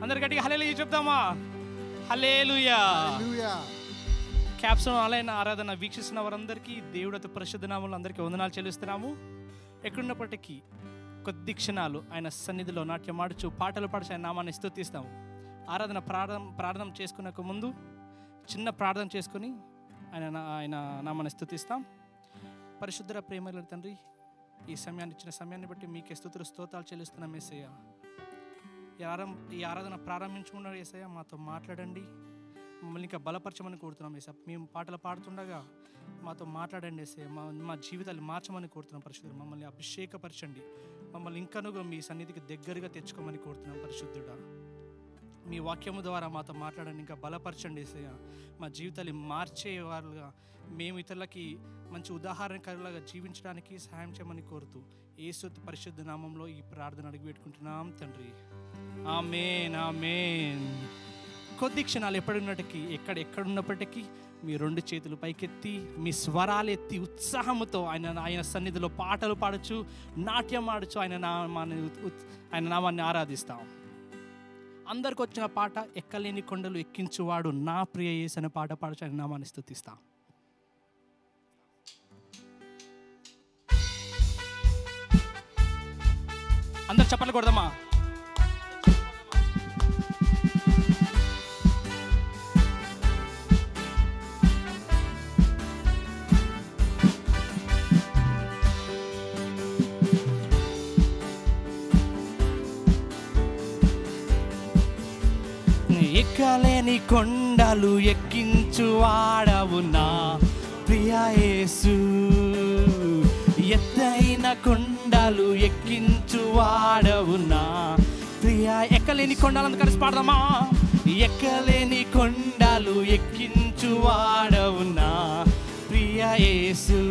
అందరు గట్టిగా hallelujah చెప్దామా hallelujah హల్లెలూయా క్యాప్సన్ ఆలైన ఆరాధన వీక్షిస్తున్న వారందరికీ దేవుడు అతి పరిశుద్ధ నామంలో అందరికీ వందనాలు చెల్లిస్తున్నాము ఎక్కడున్నప్పటికీ కొద్ది క్షణాలు ఆయన సన్నిధిలో నాట్యమాడుచు పాటలు పాడుచు ఆయన నామాన్ని స్తుతిస్తాము ఆరాధన ప్రార్థన ప్రార్థన చేసుకునక ముందు చిన్న ప్రార్థన చేసుకొని ఆయన నా- ఆయన నామాన్ని స్తుతిస్తాం పరిశుద్ధ ప్రేమల తండ్రి ఈ సమయాన్ని ఇచ్చిన సమయాన్ని బట్టి మీకే స్తుతులు స్తోతాలు చెల్లిస్తున్నాం ఏసయ్య ఈ ఆరం ఈ ఆరాధన ప్రారంభించుకున్నారు ఏసయ్య మాతో మాట్లాడండి మమ్మల్ని ఇంకా బలపరచమని కోరుతున్నాం ఏసా మేము పాటలు పాడుతుండగా మాతో మాట్లాడండి ఏసే మా మా జీవితాలు మార్చమని కోరుతున్నాం పరిశుద్ధుడు మమ్మల్ని అభిషేకపరచండి మమ్మల్ని ఇంకనూ మీ సన్నిధికి దగ్గరగా తెచ్చుకోమని కోరుతున్నాం పరిశుద్ధుడా మీ వాక్యము ద్వారా మాతో మాట్లాడండి ఇంకా బలపరచండి ఏసయ్య మా జీవితాలు మార్చే వారుగా మేము ఇతరులకి మంచి ఉదాహరణకరులాగా జీవించడానికి సహాయం చేయమని కోరుతూ యేసు పరిశుద్ధ నామంలో ఈ ప్రార్థన అడిగి పెట్టుకుంటున్నాం తండ్రి ఆమేన్ ఆమేన్ కొద్ది క్షణాలు ఎప్పుడున్నటికీ ఎక్కడ ఎక్కడున్నప్పటికీ మీ రెండు చేతులు పైకెత్తి మీ స్వరాలు ఎత్తి ఉత్సాహముతో ఆయన ఆయన సన్నిధిలో పాటలు పాడచ్చు నాట్యం ఆడచ్చు ఆయన నామాన్ని ఉత్- ఉత్- ఆయన నామాన్ని ఆరాధిస్తాం అందరికి వచ్చిన పాట ఎక్కలేని కొండలు ఎక్కించువాడు నా ప్రియ యేసు అనే పాట పాడచ్చు ఆయన నామాన్ని స్థుతిస్తాం అందరు చెప్పలు కొడదామా ఎక్కలేని కొండలు ఎక్కించు వాడవు నా ప్రియా యేసు ఎత్తైన కొండలు ఎక్కించు వాడవు నా ప్రియా ఎక్కలేని కొండలను కలిసి పాడదామా ఎక్కలేని కొండలు ఎక్కించు వాడవు నా ప్రియా యేసు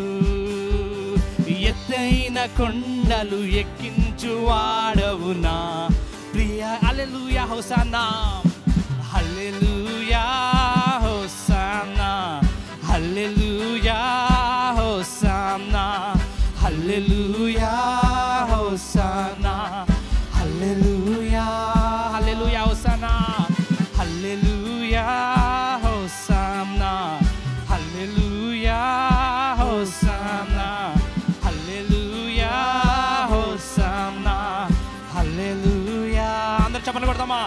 ఎత్తైన కొండలు ఎక్కించు వాడవు నా ప్రియ hallelujah hosanna hallelujah hosanna hallelujah hosanna hallelujah hosanna hallelujah hallelujah hosanna hallelujah hosanna hallelujah hosanna hallelujah hosanna hallelujah అందరు చెప్పండి కొడతామా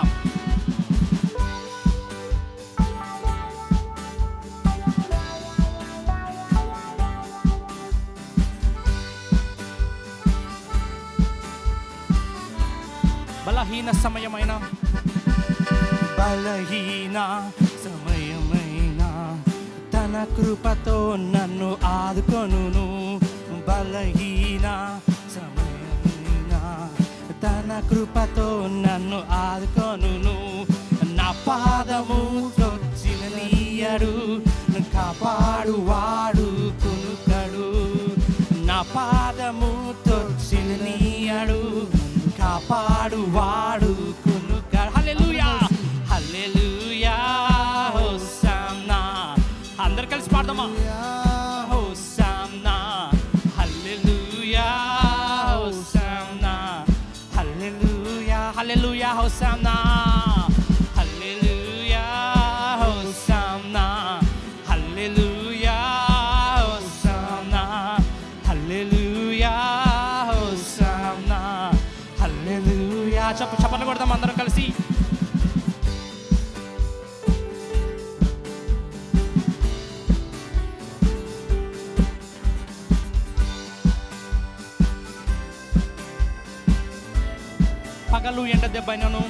బలహీన సమయమైన బలహీన సమయమైన తన కృపతో నన్ను ఆదుకొనును బలహీన సమయమైన తన కృపతో నన్ను ఆదుకొనును నా పాదము త్రొచ్చిన నీయడు కాపాడు వాడు కునుకడు నా పాదము త్రొచ్చిన నీయడు కాపాడు వాడు కునుకడు హల్లెలూయా హల్లెలూయా హోసానా అందరు కలిసి పాడదామా hosanna hallelujah hosanna hallelujah hallelujah hosanna hallelujah hosanna hallelujah hosanna hallelujah hosanna hallelujah చెప్ప చప్పట్లు కొడదాం అందరం కలిసి పగలు ఎండ దెబ్బైనను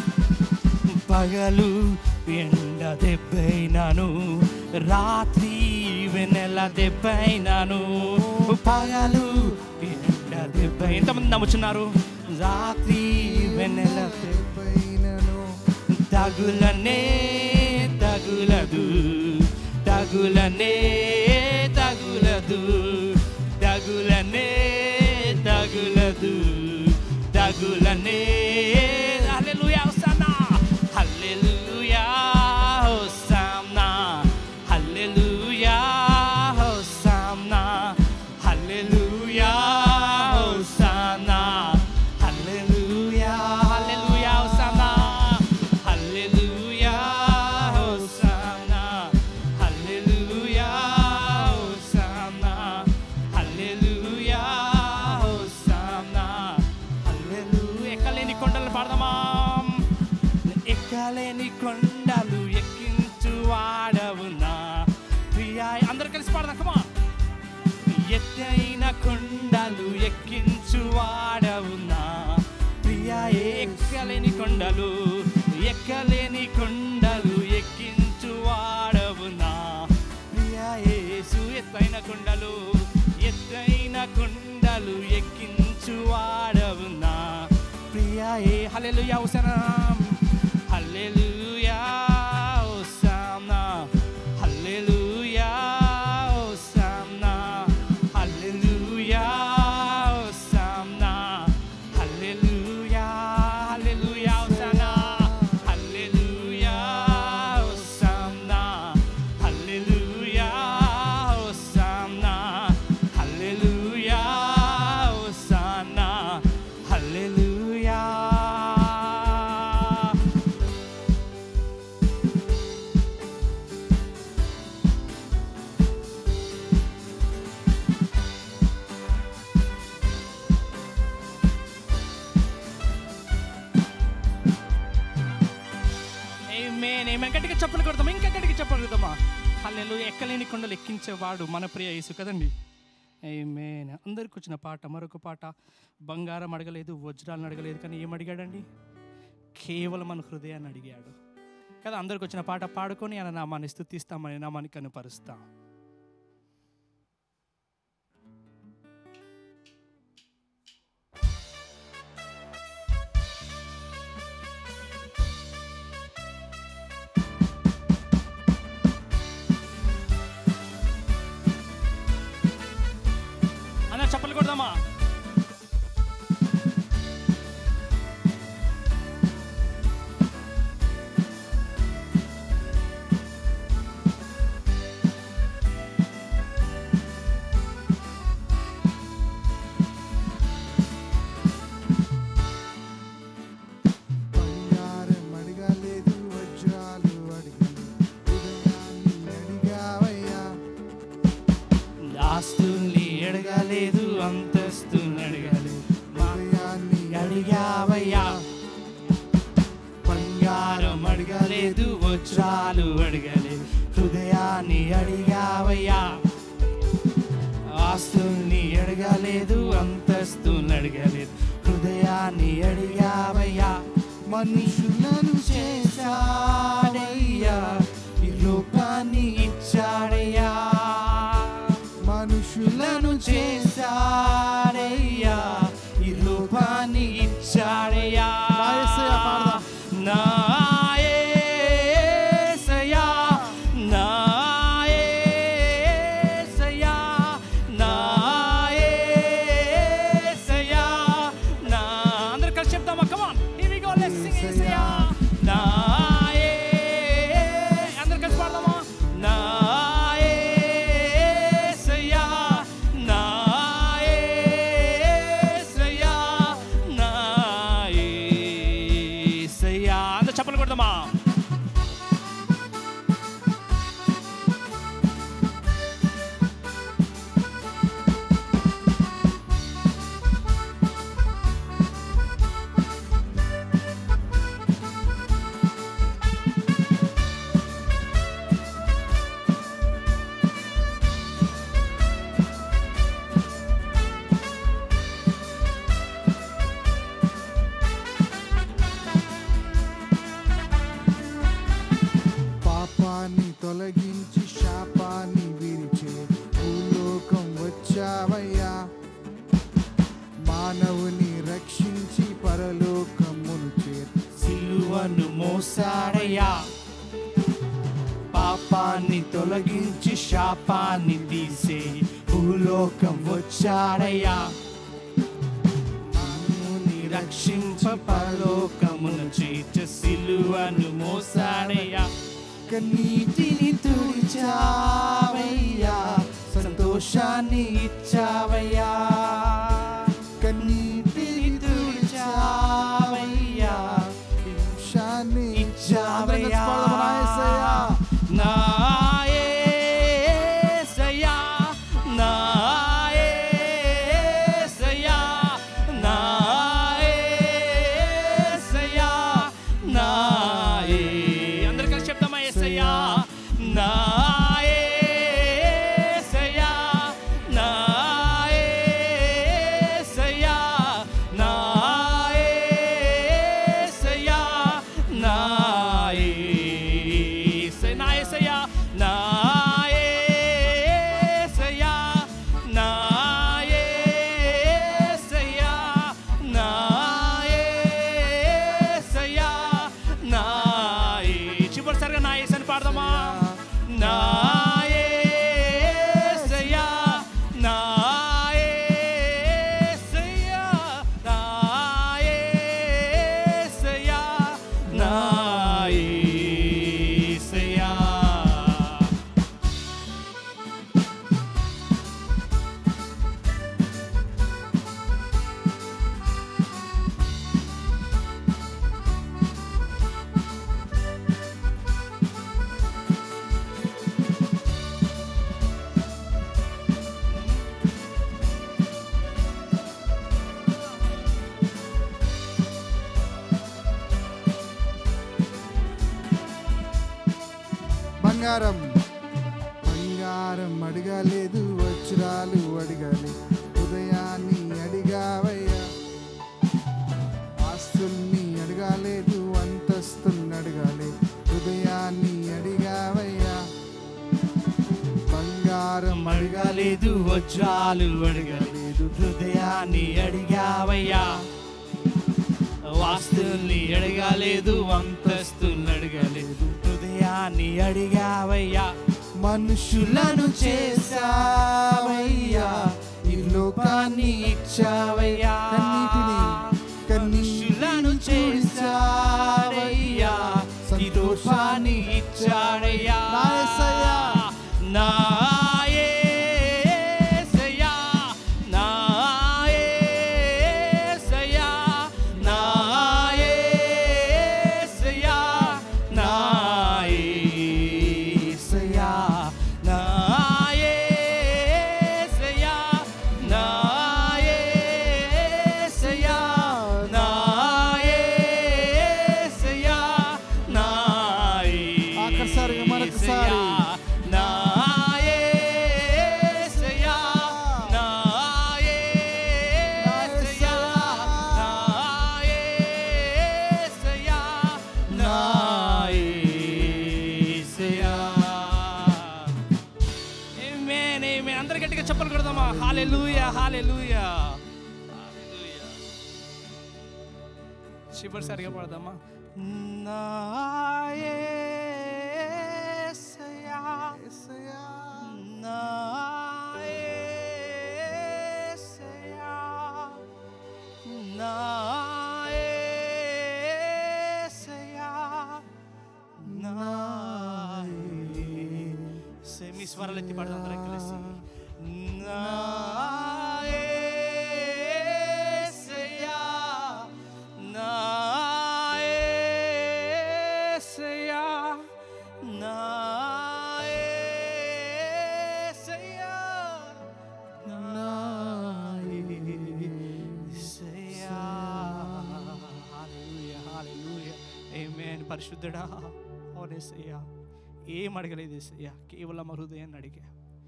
పగలు ఎండ దెబ్బైనాను రాత్రి వెన్నెల దెబ్బైనాను పగలు ఎండ దెబ్బ ఎంతమంది నమ్ముచున్నారు రాత్రి వెన్నెల పైనను తగులనే తగులదు తగులనే తగులదు తగులనే తగులదు తగులనే hallelujah hosanna hallelujah hosanna hallelujah hosanna hallelujah hosanna hallelujah hallelujah hosanna hallelujah hosanna hallelujah hosanna hallelujah hosanna hallelujah hosanna hallelujah hallelujah hosanna hallelujah hosanna hallelujah hosanna hallelujah hosanna hallelujah amen amen గట్టిగా చెప్పలు కొడతాం ఇంకా గట్టిగా చెప్పలు కొడతామా హల్లెలూయా ఎక్కలేని కొండలు ఎక్కించేవాడు మన ప్రియ యేసు కదండి ఆమేన్ అందరికి వచ్చిన పాట మరొక పాట బంగారం అడగలేదు వజ్రాలను అడగలేదు కానీ ఏం అడిగాడండి కేవలం మన హృదయాన్ని అడిగాడు కదా అందరికి వచ్చిన పాట పాడుకొని ఆయన నామాన్ని స్థుతిస్తామని నామాన్ని కనుపరుస్తాం అన్న చెప్పలు కొడదామా బంగారం అడగలేదు వజ్రాలు అడగలేదు హృదయాన్ని అడిగావయ్యా ఆస్తుల్ని అడగలేదు అంతస్తుల్ని అడగలేదు హృదయాన్ని అడిగావయ్యా బంగారం అడగలేదు వజ్రాలు అడగలేదు హృదయాన్ని అడిగావయ్యా ఆస్తుల్ని అడగలేదు అంతస్తుల్ని అడగలేదు హృదయాన్ని అడిగావయ్యా మనుషులను చేశాడయ్యా ఈ రూపాన్ని ఇచ్చాడయ్యా మనుషులను మనుషులను చేశాడయ్యా ఈ రూపాన్ని ఇచ్చాడయ్యా నా యేసయ్య పాడదాం. నా యేసయ్యా, నా యేసయ్యా, నా యేసయ్యా, నా అందరూ కలిసి చెప్తామా కమాన్ here we go let's sing యేసయ్యా నా యే- అందరూ కలిసి పాడదామా నా యేసయ్యా, నా యేసయ్యా, నా యేసయ్యా. అందరూ చప్పలు కొడదామా పాపాన్ని తొలగించి శాపాన్ని విరిచే భూలోకం వచ్చావయ్యా మానవుని రక్షించి పరలోకమును చేర్ సిలువను మోసాడయ్యా పాపాన్ని తొలగించి శాపాన్ని తీసే భూలోకం వచ్చాడయ్యా మానవుని రక్షించ పరలోకమును చేర్చ సిలువను మోసాడయ్యా కన్నీటిని తుడిచావయ్యా సంతోషాన్ని ఇచ్చావయ్యా కన్నీటిని తుడిచావయ్యా నిమిషాన్ని ఇచ్చావయ్యా నా నా యేసయ్యా, నా యేసయ్యా, నా యేసయ్యా, నా యే- అందరూ కలిసి చెప్తామా యేసయ్యా నా యేసయ్యా, నా బంగారం అడగలేదు వజ్రాలు అడగలేదు హృదయాన్ని అడిగావయ్యా ఆస్తుల్ని అడగాలేదు అంతస్తుల్ని అడగాలేదు హృదయాన్ని అడిగావయ్యా బంగారం అడగలేదు వజ్రాలు అడగలేదు హృదయాన్ని అడిగావయ్యా వాస్తుల్ని అడగలేదు అంతస్తుల్ని అడగలేదు హృదయాన్ని అడిగావయ్యా మనుషులను చేసావయ్యా ఈ లోకాన్ని ఇచ్చావయ్యా కన్నీటిని మనుషులను చేశాడయ్యా ఈ రూపాన్ని ఇచ్చాడయ్యా నా యేసయ్యా. నా యేసయ్యా, నా యేసయ్యా, నా యేసయ్యా, నా యేసయ్యా, నా యేసయ్యా, నా యేసయ్యా, నా యేసయ్యా, నా ఆఖరిసారిగా మరొకసారి. నా యేసయ్యా, నా యేసయ్యా, నా యేసయ్యా, నా యేసయ్యా. Amen, amen. అందరు గట్టిగా చెప్పలు కొడదామా హాలెలూయా హాలెలూయా హాలెలూయా చివరిసారిగా పడదామా నా యేసయ్యా, యేసయ్యా, నా యేసయ్యా, నా యేసయ్యా, నా యేసయ్యా. మీ స్వరాలు ఎత్తి పాడదాం అందరం కలిసి నా యేసయ్యా, నా యేసయ్యా, నా యేసయ్యా, నా యేసయ్యా. హల్లెలూయా, హల్లెలూయా. ఆమేన్. పరిశుద్ధుడా అవునేసయ్యా ఏం అడగలేదు ఏసయ్యా కేవలం మా హృదయాన్ని అడిగా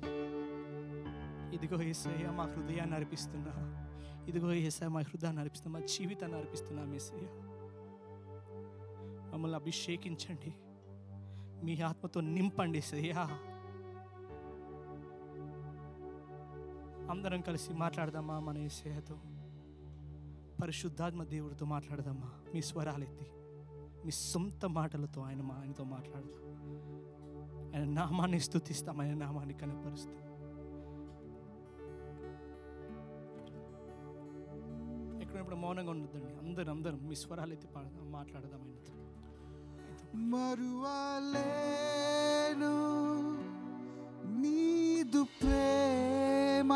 ఇదిగో ఏసయ్య మా హృదయాన్ని అర్పిస్తున్నా ఇదిగో ఏసయ్య మా హృదయాన్ని అర్పిస్తున్నా మా జీవితాన్ని అర్పిస్తున్నాం ఏసయ్య మమ్మల్ని అభిషేకించండి మీ ఆత్మతో నింపండి ఏసయ్యా అందరం కలిసి మాట్లాడదామా మన ఏసయ్యతో పరిశుద్ధాత్మ దేవుడితో మాట్లాడదామా మీ స్వరాలెత్తి మీ సొంత మాటలతో ఆయన మా ఆయనతో మాట్లాడదాం ఆయన నామాన్ని స్థుతిస్తాం ఆయన నామాన్ని కనపరుస్తాం ఎక్కడ ఇప్పుడు మౌనంగా ఉండొద్దండి అందరం అందరం మీ స్వరాలు ఎత్తి పాడదాం మాట్లాడదాం ఆయనతో మరువలేను నీదు ప్రేమ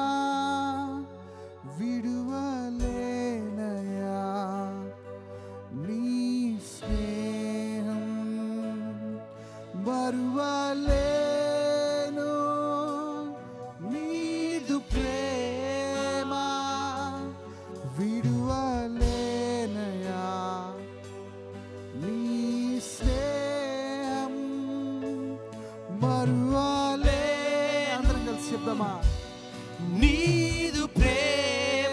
విడువలేనయా నీ స్నేహం మరువలేను నీదు ప్రేమ విడువలేనయా నీ స్నేహం మరువలే అందరం కలిసి చెప్దామా నీదు ప్రేమ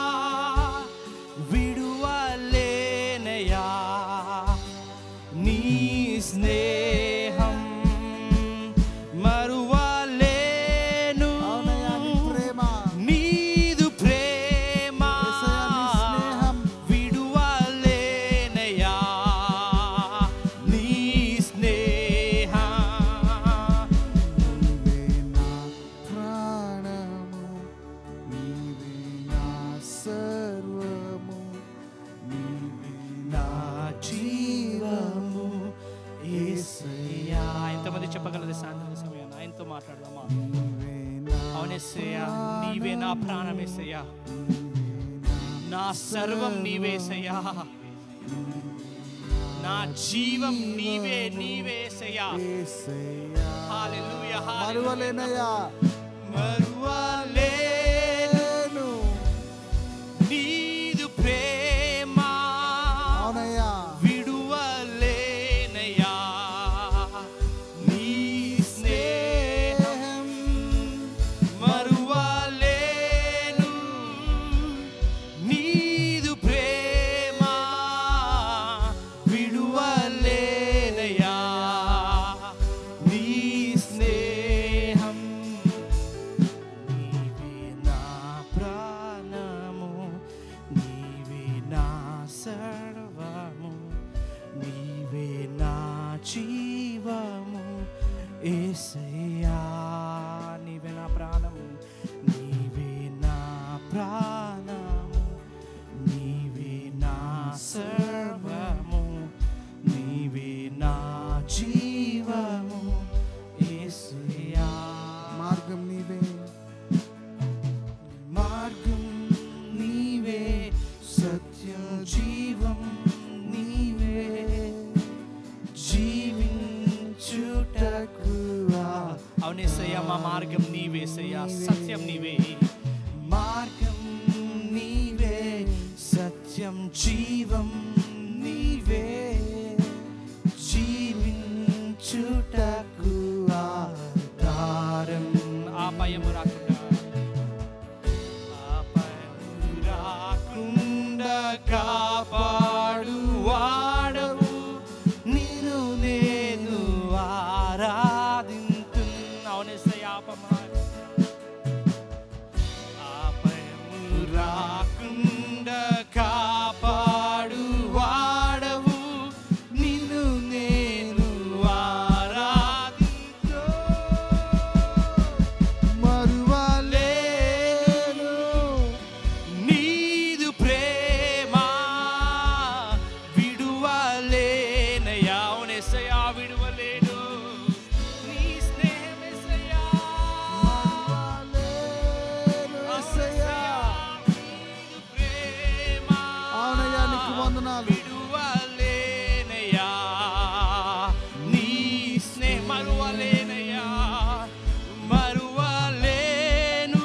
విడువలేనయా నీ స్నేహం మరువలేను అవునయ్యా నీ ప్రేమ నీదు ప్రేమ యేసయ్యా, నీ స్నేహం. విడువలేనయా నీ స్నేహం నీవే నా ప్రాణము నీవే నా సర్వము నీవే నా జీవము యేసయ్యా ఎంతమంది చెప్పగలరు సాయంత్రం సమయాన్ని ఆయనతో మాట్లాడదామా నీవే నా అవునేసయ్యా నీవే నా ప్రాణం ఏసయ్యా నా సర్వం నీవేసయ్యా నా జీవం నీవే నీవేసయ్యా యేసయ్యా హల్లెలూయా హల్లెలూయా మరువలేనయ్యా మరువలేను లేను నీదు ప్రేమ అవునయ్యా విడువలేనయ్యా నీ స్నేహం ఏసయ్యా నీవే నా ప్రాణము నీవే నా ప్రాణము నీవే నా సర్వము నీవే నా జీవము ఏసయ్యా మార్గం నీవే మార్గం నీవే సత్యం జీవం నీవే జీవించుటకు అవునేసయ్యా మా మార్గం నీవేసయ్యా సత్యం నీవే మార్గం నీవే సత్యం జీవం నీవే జీవించుటకు ఆధారం ఆపయము రాకుండా ఆపయము రాకుండా కాపాడు వాడవు నేను నేను ఆరాధింతు అవునేసయ్య ఆపమా ఆపయము రాకుండా కాపాడు వాడవు నిన్ను నేను ఆరాధించు మరువలేను నీదు ప్రేమ విడువలేనయ్యా అవునేసయ్యా విడువలేను నీ స్నేహం ఎసయ్యా మరువలేను యేసయ్యా. నీదు ప్రేమ అవునయ్యా నీకు వందనాలు విడువలేనయ్యా నీ స్నేహం మరువలేనయ్యా మరువలేను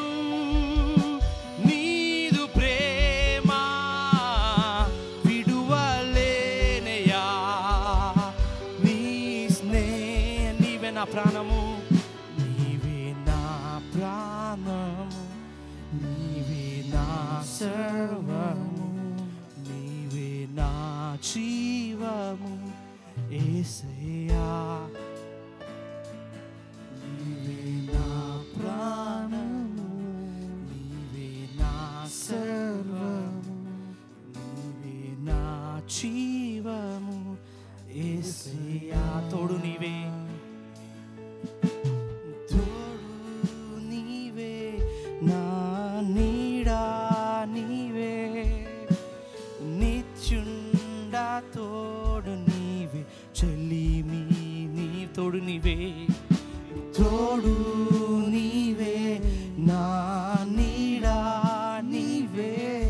నీదు ప్రేమ విడువలేనయ్యా నీ స్నేహ నీవే నా ప్రాణము నీవే నా ప్రాణము నీవే నా సర్వము నీవే నా జీవము ఏసయ్యా నీవే నా ప్రాణము నీవే నా సర్వము నీవే నా జీవము ఏసయ్యా తోడు నీవే తోడు నీవే నా నీడా నీవే నిత్యుండా తోడు నీవే చెల్లిమి నీ తోడు నీవే తోడు నీవే నా నీడా నీవే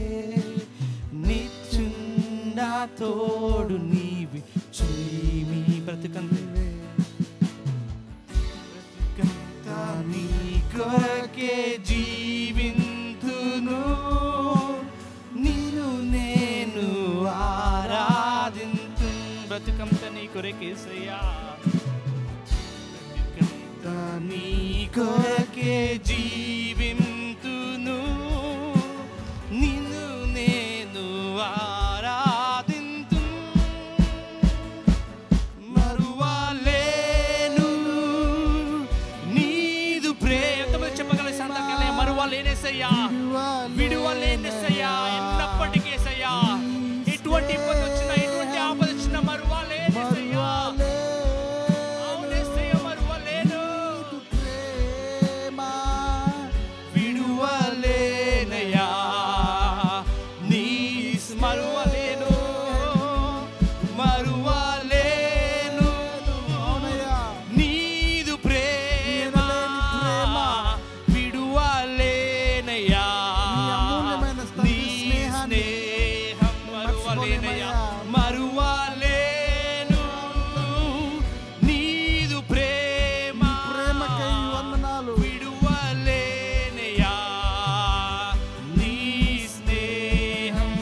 నిత్యుండా తోడు నీవే చెల్లిమి బ్రతుకందే బ్రతుకంతా నీ కొరకే జీవింతును నిన్ను నేను ఆరాధింతు బ్రతుకంత నీ కొరకేసయ్యా బ్రతుకంతా నీ కొరకే జీవింతును నిన్ను నేను ఆరాధింతు మరువలేను నీదు ప్రేమ చెప్పగల సందర్భంలో మరువలేనేసయ్యా విడువలేనేసయ్యా ఎన్నప్పటికీ ఏసయ్యా ఎటువంటి ఇబ్బంది వచ్చినా ఎటువంటి ఆపద వచ్చినా మరువలేనేసయ్యా అవునేసయ్యా మరువలేను ప్రేమ విడువలేనయ్యా నీ మరువలేను మరువలేను అవునయ్యా నీదు ప్రేమ నీయనలేని ప్రేమ. విడువలేనయ్యా నీ అమూల్యమైన తండ్రి నీ స్నేహాన్ని స్నేహం మరువలేనయ్యా మరువలేను నీదు ప్రేమ ప్రేమకై వందనాలు విడువలేనయ్యా నీ స్నేహం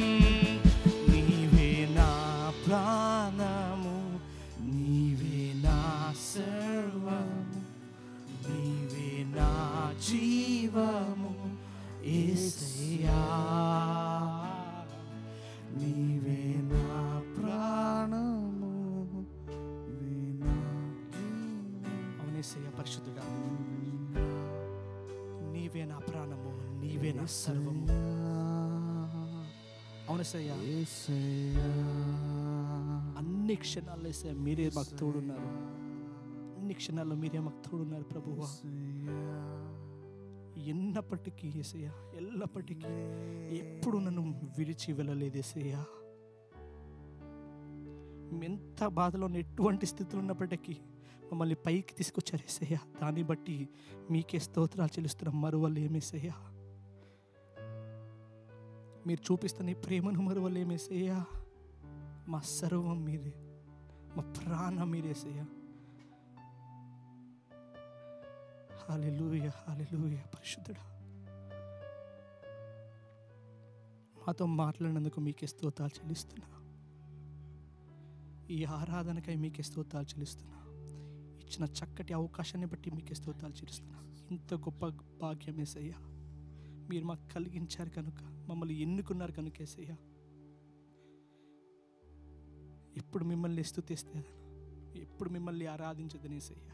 నీవే నా ప్రాణము నీవే నా సర్వము నీవే నా జీవము ఏసయ్యా నీవే నా ప్రాణము నీవే నా జీవము. అవునేసయ్య పరిశుద్ధుడా నీవే నా ప్రాణము నీవే నా సర్వము అవునేసయ్య యేసయ్యా. అన్ని క్షణాలు వేసే మీరే మాకు తోడున్నారు అన్ని క్షణాల్లో మీరే మాకు తోడున్నారు ప్రభువా ఎన్నప్పటికీ ఏసయ్యా ఎల్లప్పటికీ ఎప్పుడు నన్ను విడిచి వెళ్ళలేదు ఏసయ్యా ఎంత బాధలో ఉన్న ఎటువంటి స్థితిలో ఉన్నప్పటికీ మమ్మల్ని పైకి తీసుకొచ్చారు ఏసయ్య దాన్ని బట్టి మీకే స్తోత్రాలు చెల్లిస్తున్న మరువలేమేసయ్యా మీరు చూపిస్తున్న ఈ ప్రేమను మరువలేమేసయ్యా మా సర్వం మీరే మా ప్రాణం మీరేసయ్యా హాలెలూయ హాలెలూయ పరిశుద్ధుడా మాతో మాట్లాడినందుకు మీకే స్తోత్రాలు చెల్లిస్తున్నా ఈ ఆరాధనకై మీకే స్తోత్రాలు చెల్లిస్తున్నా ఇచ్చిన చక్కటి అవకాశాన్ని బట్టి మీకే స్తోత్రాలు చెల్లిస్తున్నా ఇంత గొప్ప భాగ్యం ఏసయ్యా మీరు మాకు కలిగించారు కనుక మమ్మల్ని ఎన్నుకున్నారు కనుక ఏసయ్యా ఎప్పుడు మిమ్మల్ని స్థుతిస్తే ఎప్పుడు మిమ్మల్ని ఆరాధించదని ఏసయ్యా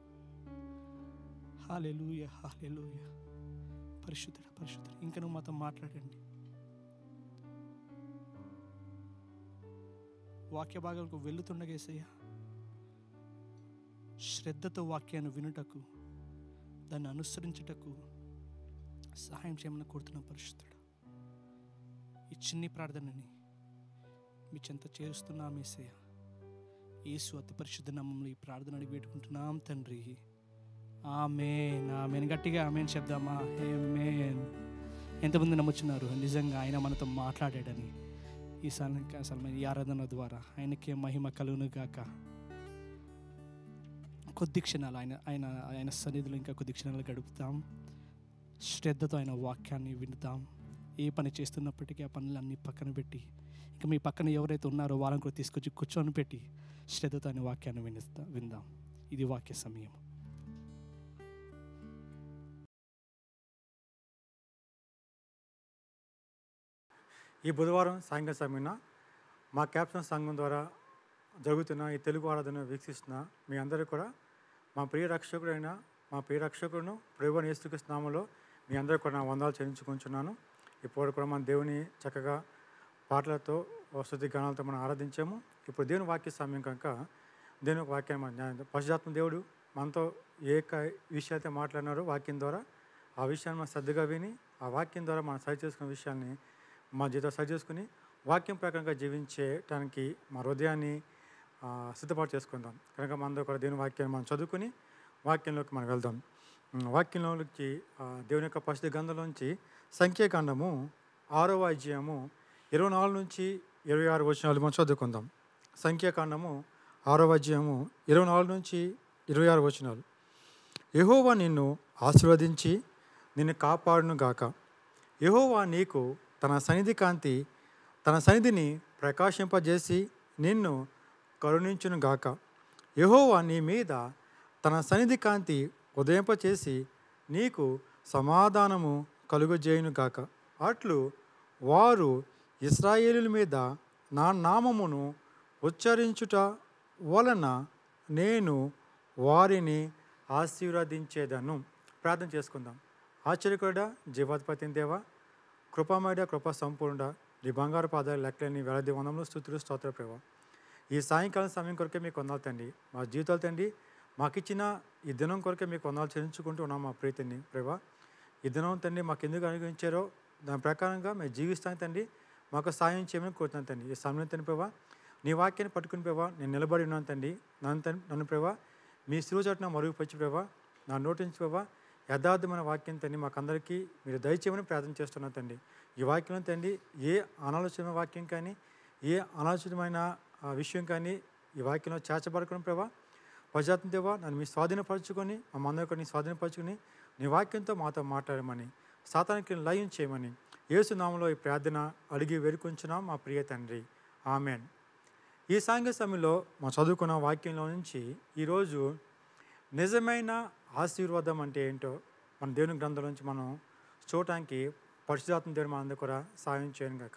హాలెలూయ హాలెలూయ పరిశుద్ధుడ పరిశుద్ధుడు ఇంకా నువ్వు మాతో మాట్లాడండి వాక్య భాగాలకు వెళ్తుండగేసయ్యా శ్రద్ధతో వాక్యాన్ని వినుటకు దాన్ని అనుసరించుటకు సహాయం చేయమని కోరుతున్న పరిశుద్ధుడు ఈ చిన్ని ప్రార్థనని మీ చెంత చేరుస్తున్నాం ఏసయ్య యేసు అతి పరిశుద్ధ నామంలో ఈ ప్రార్థన అడిగి పెట్టుకుంటున్నాం తండ్రి ఆమెన్ ఆమెన్ గట్టిగా ఆమెన్ చెప్దామా ఆమెన్ ఎంతమంది నమ్ముచున్నారు నిజంగా ఆయన మనతో మాట్లాడాడని ఈ సల అసలు ఈ ఆరాధన ద్వారా ఆయనకే మహిమ కలుగును గాక కొద్ది క్షణాలు ఆయన ఆయన ఆయన సన్నిధిలో ఇంకా కొద్ది క్షణాలు గడుపుతాం శ్రద్ధతో ఆయన వాక్యాన్ని వింటాం ఏ పని చేస్తున్నప్పటికీ ఆ పనులన్నీ పక్కన పెట్టి ఇంకా మీ పక్కన ఎవరైతే ఉన్నారో వాళ్ళని కూడా తీసుకొచ్చి కూర్చొని పెట్టి శ్రద్ధతో ఆయన వాక్యాన్ని వినిస్తా విందాం ఇది వాక్య సమయం ఈ బుధవారం సాయంకాల సమయన మా క్యాప్షన్ సంఘం ద్వారా జరుగుతున్న ఈ తెలుగు ఆరాధన వీక్షిస్తున్న మీ అందరూ కూడా మా ప్రియ రక్షకుడైన మా ప్రియ రక్షకుడును ప్రభు నేస్తుకృష్ణ నామంలో మీ అందరూ కూడా నా వందలు చెల్లించుకుంటున్నాను ఇప్పుడు కూడా మన దేవుని చక్కగా పాటలతో వసతి గానాలతో మనం ఆరాధించాము ఇప్పుడు దేవుని వాక్య సమయం కనుక దేవుని యొక్క వాక్యాన్ని మన జ్ఞానం పశుజాత్మ దేవుడు మనతో ఏ క- విషయాలైతే మాట్లాడినారో వాక్యం ద్వారా ఆ విషయాన్ని మనం శ్రద్ధగా విని ఆ వాక్యం ద్వారా మనం సరి చేసుకున్న విషయాన్ని మా జీవితం సరి చేసుకుని వాక్యం ప్రకారంగా జీవించడానికి మా హృదయాన్ని ఆ, సిద్ధపాటు చేసుకుందాం కనుక మనతో కూడా దేవుని వాక్యాన్ని మనం చదువుకుని వాక్యంలోకి మనం వెళ్దాం ఉమ్, వాక్యంలోకి ఆ, దేవుని యొక్క పరిశుద్ధ గ్రంథంలోంచి సంఖ్యాకాండము ఆరవ అధ్యాయము ఇరవై నాలుగు నుంచి ఇరవై ఆరు వచనాలు మనం చదువుకుందాం సంఖ్యాకాండము ఆరవ అధ్యాయము ఇరవై నాలుగు నుంచి ఇరవై ఆరు వచనాలు యెహోవా నిన్ను ఆశీర్వదించి నిన్ను కాపాడును గాక యెహోవా నీకు తన సన్నిధి కాంతి తన సన్నిధిని ప్రకాశింపజేసి నిన్ను కరుణించును గాక యెహోవా నీ మీద తన సన్నిధి కాంతి ఉదయింపచేసి నీకు సమాధానము కలుగజేయును గాక అట్లు వారు ఇస్రాయేలుల మీద నా నామమును ఉచ్చరించుట వలన నేను వారిని ఆశీర్వదించేదను ప్రార్థన చేసుకుందాం ఆశ్చర్యకుడా జీవాధిపతి దేవా కృపామేడ కృపా సంపూర్ణ నీ బంగారు పాదాలు లెక్కలేని వేలది వందములు స్థుతులు స్తోత్ర ప్రభ ఈ సాయంకాలం సమయం కొరకే మీకు వందాలు తండ్రి మా జీవితాలు తండ్రి మాకిచ్చిన ఈ దినం కొరకే మీకు వందాలు చెల్లించుకుంటూ ఉన్నాం మా ప్రీతిని ప్రభా ఈ దినం తండ్రి మాకు ఎందుకు అనుగ్రహించారో దాని ప్రకారంగా మేము జీవిస్తాం తండ్రి మాకు సాయం చేయమని కోరుతున్నాను తండ్రి ఈ సమయం తండ్రి ప్రభా నీ వాక్యాన్ని పట్టుకుని ప్రభా నేను నిలబడి ఉన్నాను తండ్రి నన్ను తండ్రి నన్ను ప్రభా మీ శిలువ చోటున మరుగుపరిచి ప్రభా నా నోటించి ప్రభా యథార్థమైన వాక్యం తండ్రి మాకందరికీ మీరు దయచేయమని ప్రార్థన చేస్తున్నాను తండ్రి ఈ వాక్యం తండ్రి ఏ అనాలోచితమైన వాక్యం కానీ ఏ అనాలోచితమైన ఆ, విషయం కానీ ఈ వాక్యంలో చేర్చబడకుండా ప్రభా ప్రజాత్మ దేవా నన్ను మీ స్వాధీనపరచుకొని మా అందరికీ నీ స్వాధీనపరచుకొని నీ వాక్యంతో మాతో మాట్లాడమని సాతానికి లయం చేయమని యేసు నామంలో ఈ ప్రార్థన అడిగి వేడుకుంటున్నాం మా ప్రియ తండ్రి ఆమెన్ ఈ సాంఘ సమయంలో మా చదువుకున్న వాక్యంలో నుంచి ఈరోజు నిజమైన ఆశీర్వాదం అంటే ఏంటో మన దేవుని గ్రంథం నుంచి మనం చూడటానికి పరిశుధాత్మ దేవుడు మా అందరూ కూడా సాయం చేయను గాక